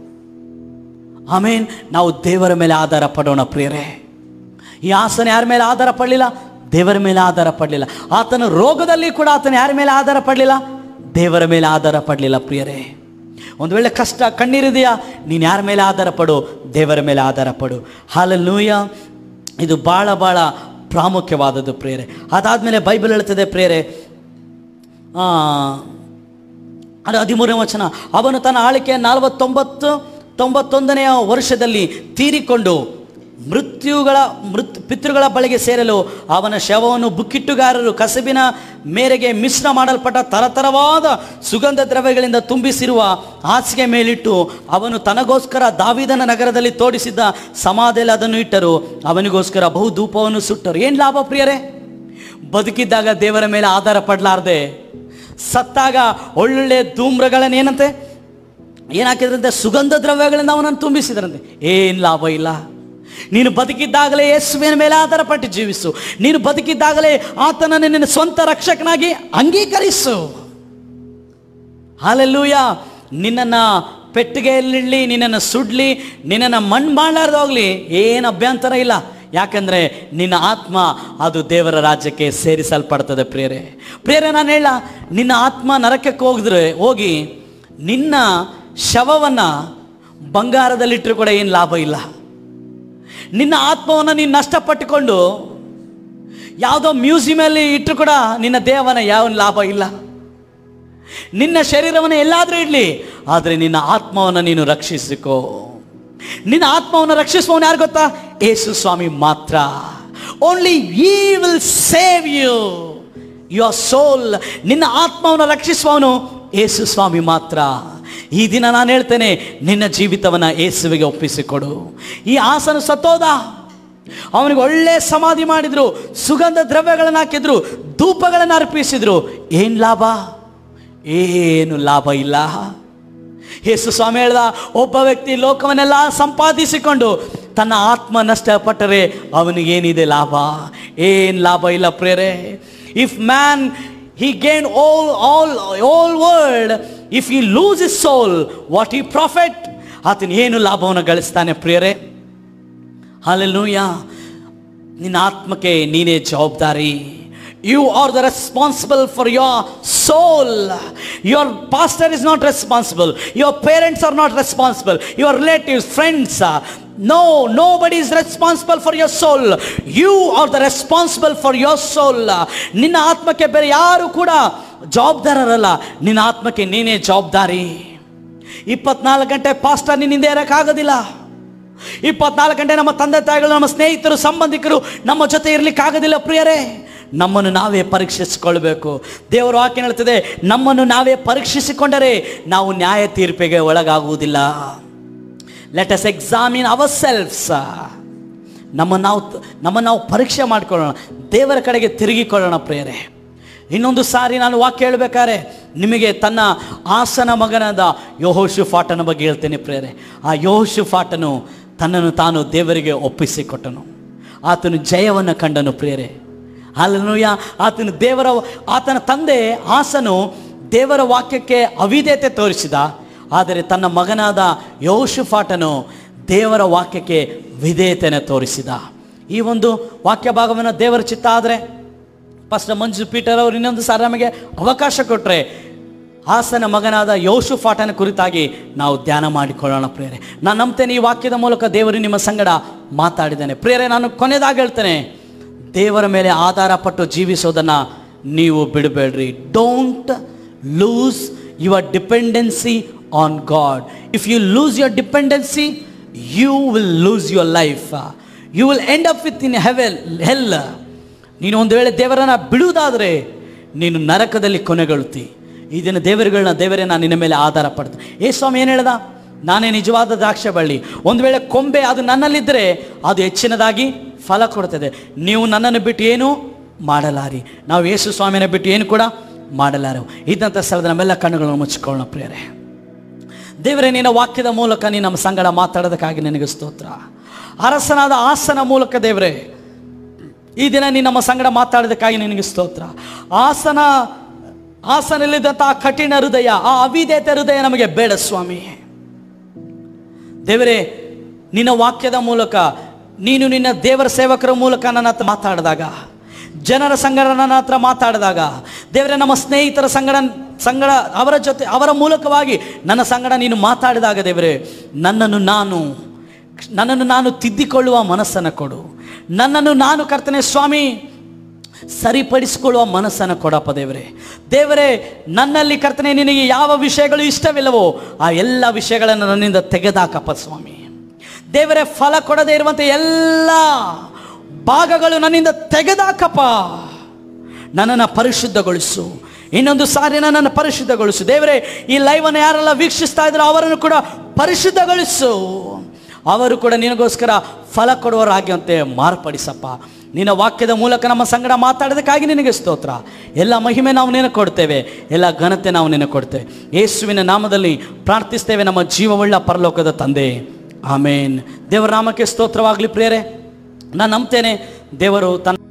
ಆಮೇನ್ ನಾವು ದೇವರ ಮೇಲೆ ಆಧಾರ ಪಡೋಣ ಪ್ರಿಯರೇ ಈ ಆಸನ ಯಾರ ಮೇಲೆ ಆಧಾರ ಪಡಲಿಲ್ಲ ದೇವರ ಮೇಲೆ ಆಧಾರ ಪಡಲಿಲ್ಲ ಆತನ ರೋಗದಲ್ಲಿ ಕೂಡ ಆತನ ಯಾರ ಮೇಲೆ ಆಧಾರ ಪಡಲಿಲ್ಲ ದೇವರ ಮೇಲೆ ಆಧಾರ ಪಡಲಿಲ್ಲ ಪ್ರಿಯರೇ ಒಂದು ವೇಳೆ ಕಷ್ಟ ಕಣ್ಣೀರಿದೆಯಾ ನೀನು ಯಾರ ಮೇಲೆ ಆಧಾರ ಪಡು ದೇವರ ಮೇಲೆ ಆಧಾರ ಪಡು ಹಾಲಲ್ಲೂಯ ಇದು ಭಾಳ ಭಾಳ ಪ್ರಾಮುಖ್ಯವಾದದ್ದು ಪ್ರೇರೆ ಅದಾದಮೇಲೆ ಬೈಬಲ್ ಹೇಳ್ತದೆ ಪ್ರೇರೆ ಆ, ಅದು ಹದಿಮೂರನೇ ವಚನ ಅವನು ತನ್ನ ಆಳಿಕೆಯ ನಲವತ್ತೊಂಬತ್ತು ತೊಂಬತ್ತೊಂದನೆಯ ವರ್ಷದಲ್ಲಿ ತೀರಿಕೊಂಡು ಮೃತ್ಯುಗಳ ಮೃತ್ ಪಿತೃಗಳ ಬಳಿಗೆ ಸೇರಲು ಅವನ ಶವವನ್ನು ಬುಕ್ಕಿಟ್ಟುಗಾರರು ಕಸಬಿನ ಮೇರೆಗೆ ಮಿಶ್ರ ಮಾಡಲ್ಪಟ್ಟ ತರತರವಾದ ಸುಗಂಧ ದ್ರವ್ಯಗಳಿಂದ ತುಂಬಿಸಿರುವ ಹಾಸಿಗೆ ಮೇಲಿಟ್ಟು ಅವನು ತನಗೋಸ್ಕರ ದಾವಿದನ ನಗರದಲ್ಲಿ ತೋಡಿಸಿದ್ದ ಸಮಾಧಿಯಲ್ಲಿ ಅದನ್ನು ಇಟ್ಟರು ಅವನಿಗೋಸ್ಕರ ಬಹು ಧೂಪವನ್ನು ಸುಟ್ಟರು ಏನು ಲಾಭ ಪ್ರಿಯರೇ ಬದುಕಿದ್ದಾಗ ದೇವರ ಮೇಲೆ ಆಧಾರ ಪಡಲಾರ್ದೆ ಸತ್ತಾಗ ಒಳ್ಳೊಳ್ಳೆ ಧೂಮ್ರಗಳನ್ನ ಏನಂತೆ ಏನಾಕಿದ್ರಂತೆ ಸುಗಂಧ ದ್ರವ್ಯಗಳಿಂದ ಅವನನ್ನು ತುಂಬಿಸಿದ್ರಂತೆ ಏನು ಲಾಭ ಇಲ್ಲ ನೀನು ಬದುಕಿದ್ದಾಗಲೇ ಯೇಸುವಿನ ಮೇಲೆ ಆಧಾರ ಪಟ್ಟು ಜೀವಿಸು ನೀನು ಬದುಕಿದ್ದಾಗಲೇ ಆತನನ್ನು ನಿನ್ನ ಸ್ವಂತ ರಕ್ಷಕನಾಗಿ ಅಂಗೀಕರಿಸು ಹಾಲೆಲ್ಲೂಯ ನಿನ್ನನ್ನು ಪೆಟ್ಟಿಗೆಯಲ್ಲಿಡಲಿ ನಿನ್ನನ್ನು ಸುಡ್ಲಿ ನಿನ್ನನ್ನು ಮಣ್ಣು ಮಾಡಲಾರ್ದು ಹೋಗಲಿ ಏನು ಅಭ್ಯಂತರ ಇಲ್ಲ ಯಾಕಂದರೆ ನಿನ್ನ ಆತ್ಮ ಅದು ದೇವರ ರಾಜ್ಯಕ್ಕೆ ಸೇರಿಸಲ್ಪಡ್ತದೆ ಪ್ರಿಯರೇ ಪ್ರಿಯರೇ ನಾನು ಹೇಳ ನಿನ್ನ ಆತ್ಮ ನರಕಕ್ಕೆ ಹೋಗಿದ್ರೆ ಹೋಗಿ ನಿನ್ನ ಶವವನ್ನು ಬಂಗಾರದಲ್ಲಿಟ್ಟರು ಕೂಡ ಏನು ಲಾಭ ಇಲ್ಲ ನಿನ್ನ ಆತ್ಮವನ್ನು ನೀನು ನಷ್ಟಪಟ್ಟುಕೊಂಡು ಯಾವುದೋ ಮ್ಯೂಸಿಯಮಲ್ಲಿ ಇಟ್ಟರು ಕೂಡ ನಿನ್ನ ದೇಹವನ್ನ ಯಾವ ಲಾಭ ಇಲ್ಲ ನಿನ್ನ ಶರೀರವನ್ನು ಎಲ್ಲಾದರೂ ಇಡಲಿ ಆದರೆ ನಿನ್ನ ಆತ್ಮವನ್ನು ನೀನು ರಕ್ಷಿಸಿಕೋ ನಿನ್ನ ಆತ್ಮವನ್ನು ರಕ್ಷಿಸುವವನು ಯಾರು ಗೊತ್ತಾ ಏಸು ಸ್ವಾಮಿ ಮಾತ್ರ only he will save you your soul ನಿನ್ನ ಆತ್ಮವನ್ನು ರಕ್ಷಿಸುವವನು ಏಸು ಸ್ವಾಮಿ ಮಾತ್ರ ಈ ದಿನ ನಾನು ಹೇಳ್ತೇನೆ ನಿನ್ನ ಜೀವಿತವನ್ನು ಯೇಸುವಿಗೆ ಒಪ್ಪಿಸಿಕೊಡು ಈ ಆಸನ ಸತ್ತೋದ ಅವನಿಗೆ ಒಳ್ಳೆ ಸಮಾಧಿ ಮಾಡಿದ್ರು ಸುಗಂಧ ದ್ರವ್ಯಗಳನ್ನು ಹಾಕಿದ್ರು ಧೂಪಗಳನ್ನು ಅರ್ಪಿಸಿದ್ರು ಏನು ಲಾಭ ಏನು ಲಾಭ ಇಲ್ಲ ಯೇಸು ಸ್ವಾಮಿ ಹೇಳ್ದ ಒಬ್ಬ ವ್ಯಕ್ತಿ ಲೋಕವನ್ನೆಲ್ಲ ಸಂಪಾದಿಸಿಕೊಂಡು ತನ್ನ ಆತ್ಮ ನಷ್ಟಪಟ್ಟರೆ ಅವನಿಗೇನಿದೆ ಲಾಭ ಏನು ಲಾಭ ಇಲ್ಲ ಪ್ರೇರೆ if man he gain all all all world if he lose his soul what he profit ಆತನ ಏನು ಲಾಭವನ್ನು ಗಳಿಸ್ತಾನೆ ಪ್ರಿಯರೇ ಹಾಲೆಲ್ಲೂಯ ನಿನ್ನ ಆತ್ಮಕ್ಕೆ ನೀನೇ ಜವಾಬ್ದಾರಿ you are the responsible for your soul your pastor is not responsible your parents are not responsible your relatives friends no nobody is responsible for your soul you are the responsible for your soul ನಿನ್ನ ಆತ್ಮಕ್ಕೆ ಬೇರೆ ಯಾರು ಕೂಡ ಜವಾಬ್ದಾರರಲ್ಲ ನಿನ್ನ ಆತ್ಮಕ್ಕೆ ನೀನೇ ಜವಾಬ್ದಾರಿ ಇಪ್ಪತ್ನಾಲ್ಕು ಗಂಟೆ ಪಾಸ್ಟರ್ ನಿನ್ನಿಂದ ಇರೋಕ್ಕಾಗೋದಿಲ್ಲ ಇಪ್ಪತ್ನಾಲ್ಕು ಗಂಟೆ ನಮ್ಮ ತಂದೆ ತಾಯಿಗಳು ನಮ್ಮ ಸ್ನೇಹಿತರು ಸಂಬಂಧಿಕರು ನಮ್ಮ ಜೊತೆ ಇರಲಿಕ್ಕಾಗೋದಿಲ್ಲ ಪ್ರಿಯರೇ ನಮ್ಮನ್ನು ನಾವೇ ಪರೀಕ್ಷಿಸಿಕೊಳ್ಬೇಕು ದೇವರು ವಾಕ್ಯ ಹೇಳ್ತದೆ ನಮ್ಮನ್ನು ನಾವೇ ಪರೀಕ್ಷಿಸಿಕೊಂಡರೆ ನಾವು ನ್ಯಾಯ ತೀರ್ಪಿಗೆ ಒಳಗಾಗುವುದಿಲ್ಲ let us examine ourselves ನಮ್ಮ ನಾವು ನಮ್ಮ ನಾವು ಪರೀಕ್ಷೆ ಮಾಡಿಕೊಳ್ಳೋಣ ದೇವರ ಕಡೆಗೆ ತಿರುಗಿಕೊಳ್ಳೋಣ ಪ್ರಿಯರೇ ಇನ್ನೊಂದು ಸಾರಿ ನಾನು ವಾಕ್ಯ ಹೇಳ್ಬೇಕಾದ್ರೆ ನಿಮಗೆ ತನ್ನ ಆಸನ ಮಗನಾದ ಯೋಹೋಶು ಫಾಟನ ಬಗ್ಗೆ ಹೇಳ್ತೇನೆ ಪ್ರೇರೆ ಆ ಯೋಹೋಶು ಫಾಟನು ತನ್ನನ್ನು ತಾನು ದೇವರಿಗೆ ಒಪ್ಪಿಸಿಕೊಟ್ಟನು ಆತನು ಜಯವನ್ನು ಕಂಡನು ಪ್ರೇರೆ ಅಲ್ಲೂಯ ಆತನು ದೇವರ ಆತನ ತಂದೆ ಆಸನು ದೇವರ ವಾಕ್ಯಕ್ಕೆ ಅವಿಧೇಯತೆ ತೋರಿಸಿದ ಆದರೆ ತನ್ನ ಮಗನಾದ ಯೋಶುಫಾಟನು ದೇವರ ವಾಕ್ಯಕ್ಕೆ ವಿಧೇಯತೆಯನ್ನು ತೋರಿಸಿದ ಈ ಒಂದು ವಾಕ್ಯ ಭಾಗವನ್ನು ದೇವರ ಚಿತ್ತ ಆದರೆ ಫಸ್ಟ್ ಮಂಜು ಪೀಟರ್ ಅವರು ಇನ್ನೊಂದು ಸಾರಿ ನಮಗೆ ಅವಕಾಶ ಕೊಟ್ಟರೆ ಹಾಸನ ಮಗನಾದ ಯೋಶುಫಾಟನ ಕುರಿತಾಗಿ ನಾವು ಧ್ಯಾನ ಮಾಡಿಕೊಳ್ಳೋಣ ಪ್ರೇರೆ ನಾನು ನಂಬ್ತೇನೆ ಈ ವಾಕ್ಯದ ಮೂಲಕ ದೇವರು ನಿಮ್ಮ ಸಂಗಡ ಮಾತಾಡಿದ್ದೇನೆ ಪ್ರೇರೆ ನಾನು ಕೊನೆಯದಾಗಿ ಹೇಳ್ತೇನೆ ದೇವರ ಮೇಲೆ ಆಧಾರ ಪಟ್ಟು ಜೀವಿಸೋದನ್ನು ನೀವು ಬಿಡಬೇಡ್ರಿ don't lose your dependency on God if you lose your dependency you will lose your life you will end up with in hell hell ನೀನು ಒಂದು ವೇಳೆ ದೇವರನ್ನ ಬಿಡುವುದಾದರೆ ನೀನು ನರಕದಲ್ಲಿ ಕೊನೆಗೊಳ್ತಿ ಈ ದಿನ ದೇವರುಗಳನ್ನ ದೇವರೇ ನಾನು ನಿನ್ನ ಮೇಲೆ ಆಧಾರ ಪಡ್ತೀನಿ ಏ ಸ್ವಾಮಿ ಏನು ಹೇಳ್ದ ನಾನೇ ನಿಜವಾದ ದ್ರಾಕ್ಷ ಬಳ್ಳಿ ಒಂದು ವೇಳೆ ಕೊಂಬೆ ಅದು ನನ್ನಲ್ಲಿದ್ದರೆ ಅದು ಹೆಚ್ಚಿನದಾಗಿ ಫಲ ಕೊಡ್ತದೆ ನೀವು ನನ್ನನ್ನು ಬಿಟ್ಟು ಏನು ಮಾಡಲಾರಿ ನಾವು ಯೇಸು ಸ್ವಾಮಿನ ಬಿಟ್ಟು ಏನು ಕೂಡ ಮಾಡಲಾರು ಇದ್ದಂಥ ಸ್ಥಳದ ನಮ್ಮೆಲ್ಲ ಕಣ್ಣುಗಳನ್ನು ಮುಚ್ಚಿಕೊಳ್ಳೋಣ ಪ್ರಿಯರೇ ದೇವರೇ ನಿನ್ನ ವಾಕ್ಯದ ಮೂಲಕ ನೀನು ನಮ್ಮ ಸಂಗಡ ಮಾತಾಡೋದಕ್ಕಾಗಿ ನಿನಗೆ ಸ್ತೋತ್ರ ಅರಸನಾದ ಆಸನ ಮೂಲಕ ದೇವರೇ ಈ ದಿನ ನೀನು ನಮ್ಮ ಸಂಗಡ ಮಾತಾಡೋದಕ್ಕಾಗಿ ನಿನಗೆ ಸ್ತೋತ್ರ ಆಸನ ಆಸನಲ್ಲಿದ್ದಂಥ ಆ ಕಠಿಣ ಹೃದಯ ಆ ಅವಿಧೇಯತೆ ಹೃದಯ ನಮಗೆ ಬೇಡ ಸ್ವಾಮಿ ದೇವರೇ ನಿನ್ನ ವಾಕ್ಯದ ಮೂಲಕ ನೀನು ನಿನ್ನ ದೇವರ ಸೇವಕರ ಮೂಲಕ ನನ್ನ ಹತ್ರ ಮಾತಾಡಿದಾಗ ಜನರ ಸಂಗಡ ನನ್ನ ಹತ್ರ ಮಾತಾಡಿದಾಗ ದೇವರೇ ನಮ್ಮ ಸ್ನೇಹಿತರ ಸಂಗಡ ಸಂಗಡ ಅವರ ಜೊತೆ ಅವರ ಮೂಲಕವಾಗಿ ನನ್ನ ಸಂಗಡ ನೀನು ಮಾತಾಡಿದಾಗ ದೇವರೇ ನನ್ನನ್ನು ನಾನು ನನ್ನನ್ನು ನಾನು ತಿದ್ದಿಕೊಳ್ಳುವ ಮನಸ್ಸನ್ನು ಕೊಡು ನನ್ನನ್ನು ನಾನು ಕರ್ತನೆ ಸ್ವಾಮಿ ಸರಿಪಡಿಸಿಕೊಳ್ಳುವ ಮನಸ್ಸನ್ನು ಕೊಡಪ್ಪ ದೇವರೇ ದೇವರೇ ನನ್ನಲ್ಲಿ ಕರ್ತನೆ ನಿನಗೆ ಯಾವ ವಿಷಯಗಳು ಇಷ್ಟವಿಲ್ಲವೋ ಆ ಎಲ್ಲ ವಿಷಯಗಳನ್ನು ನನ್ನಿಂದ ತೆಗೆದಾಕಪ್ಪ ಸ್ವಾಮಿ ದೇವರೇ ಫಲ ಕೊಡದೇ ಇರುವಂಥ ಎಲ್ಲ ಭಾಗಗಳು ನನ್ನಿಂದ ತೆಗೆದಾಕಪ್ಪ ನನ್ನನ್ನು ಪರಿಶುದ್ಧಗೊಳಿಸು ಇನ್ನೊಂದು ಸಾರಿ ನನ್ನನ್ನು ಪರಿಶುದ್ಧಗೊಳಿಸು ದೇವರೇ ಈ ಲೈವನ್ನು ಯಾರೆಲ್ಲ ವೀಕ್ಷಿಸ್ತಾ ಇದ್ರು ಅವರನ್ನು ಕೂಡ ಪರಿಶುದ್ಧಗೊಳಿಸು ಅವರು ಕೂಡ ನಿನಗೋಸ್ಕರ ಫಲ ಕೊಡುವರಾಗಿಯಂತೆ ಮಾರ್ಪಡಿಸಪ್ಪ ನಿನ್ನ ವಾಕ್ಯದ ಮೂಲಕ ನಮ್ಮ ಸಂಗಡ ಮಾತಾಡೋದಕ್ಕಾಗಿ ನಿನಗೆ ಸ್ತೋತ್ರ ಎಲ್ಲ ಮಹಿಮೆ ನಾವು ನಿನಗೆ ಕೊಡ್ತೇವೆ ಎಲ್ಲ ಘನತೆ ನಾವು ನಿನಗೆ ಕೊಡ್ತೇವೆ ಯೇಸುವಿನ ನಾಮದಲ್ಲಿ ಪ್ರಾರ್ಥಿಸ್ತೇವೆ ನಮ್ಮ ಜೀವವುಳ್ಳ ಪರಲೋಕದ ತಂದೆ ಆಮೇನ್ ದೇವರ ನಾಮಕ್ಕೆ ಸ್ತೋತ್ರವಾಗಲಿ ಪ್ರಿಯರೇ ನಾನು ನಂಬ್ತೇನೆ ದೇವರು ತನ್ನ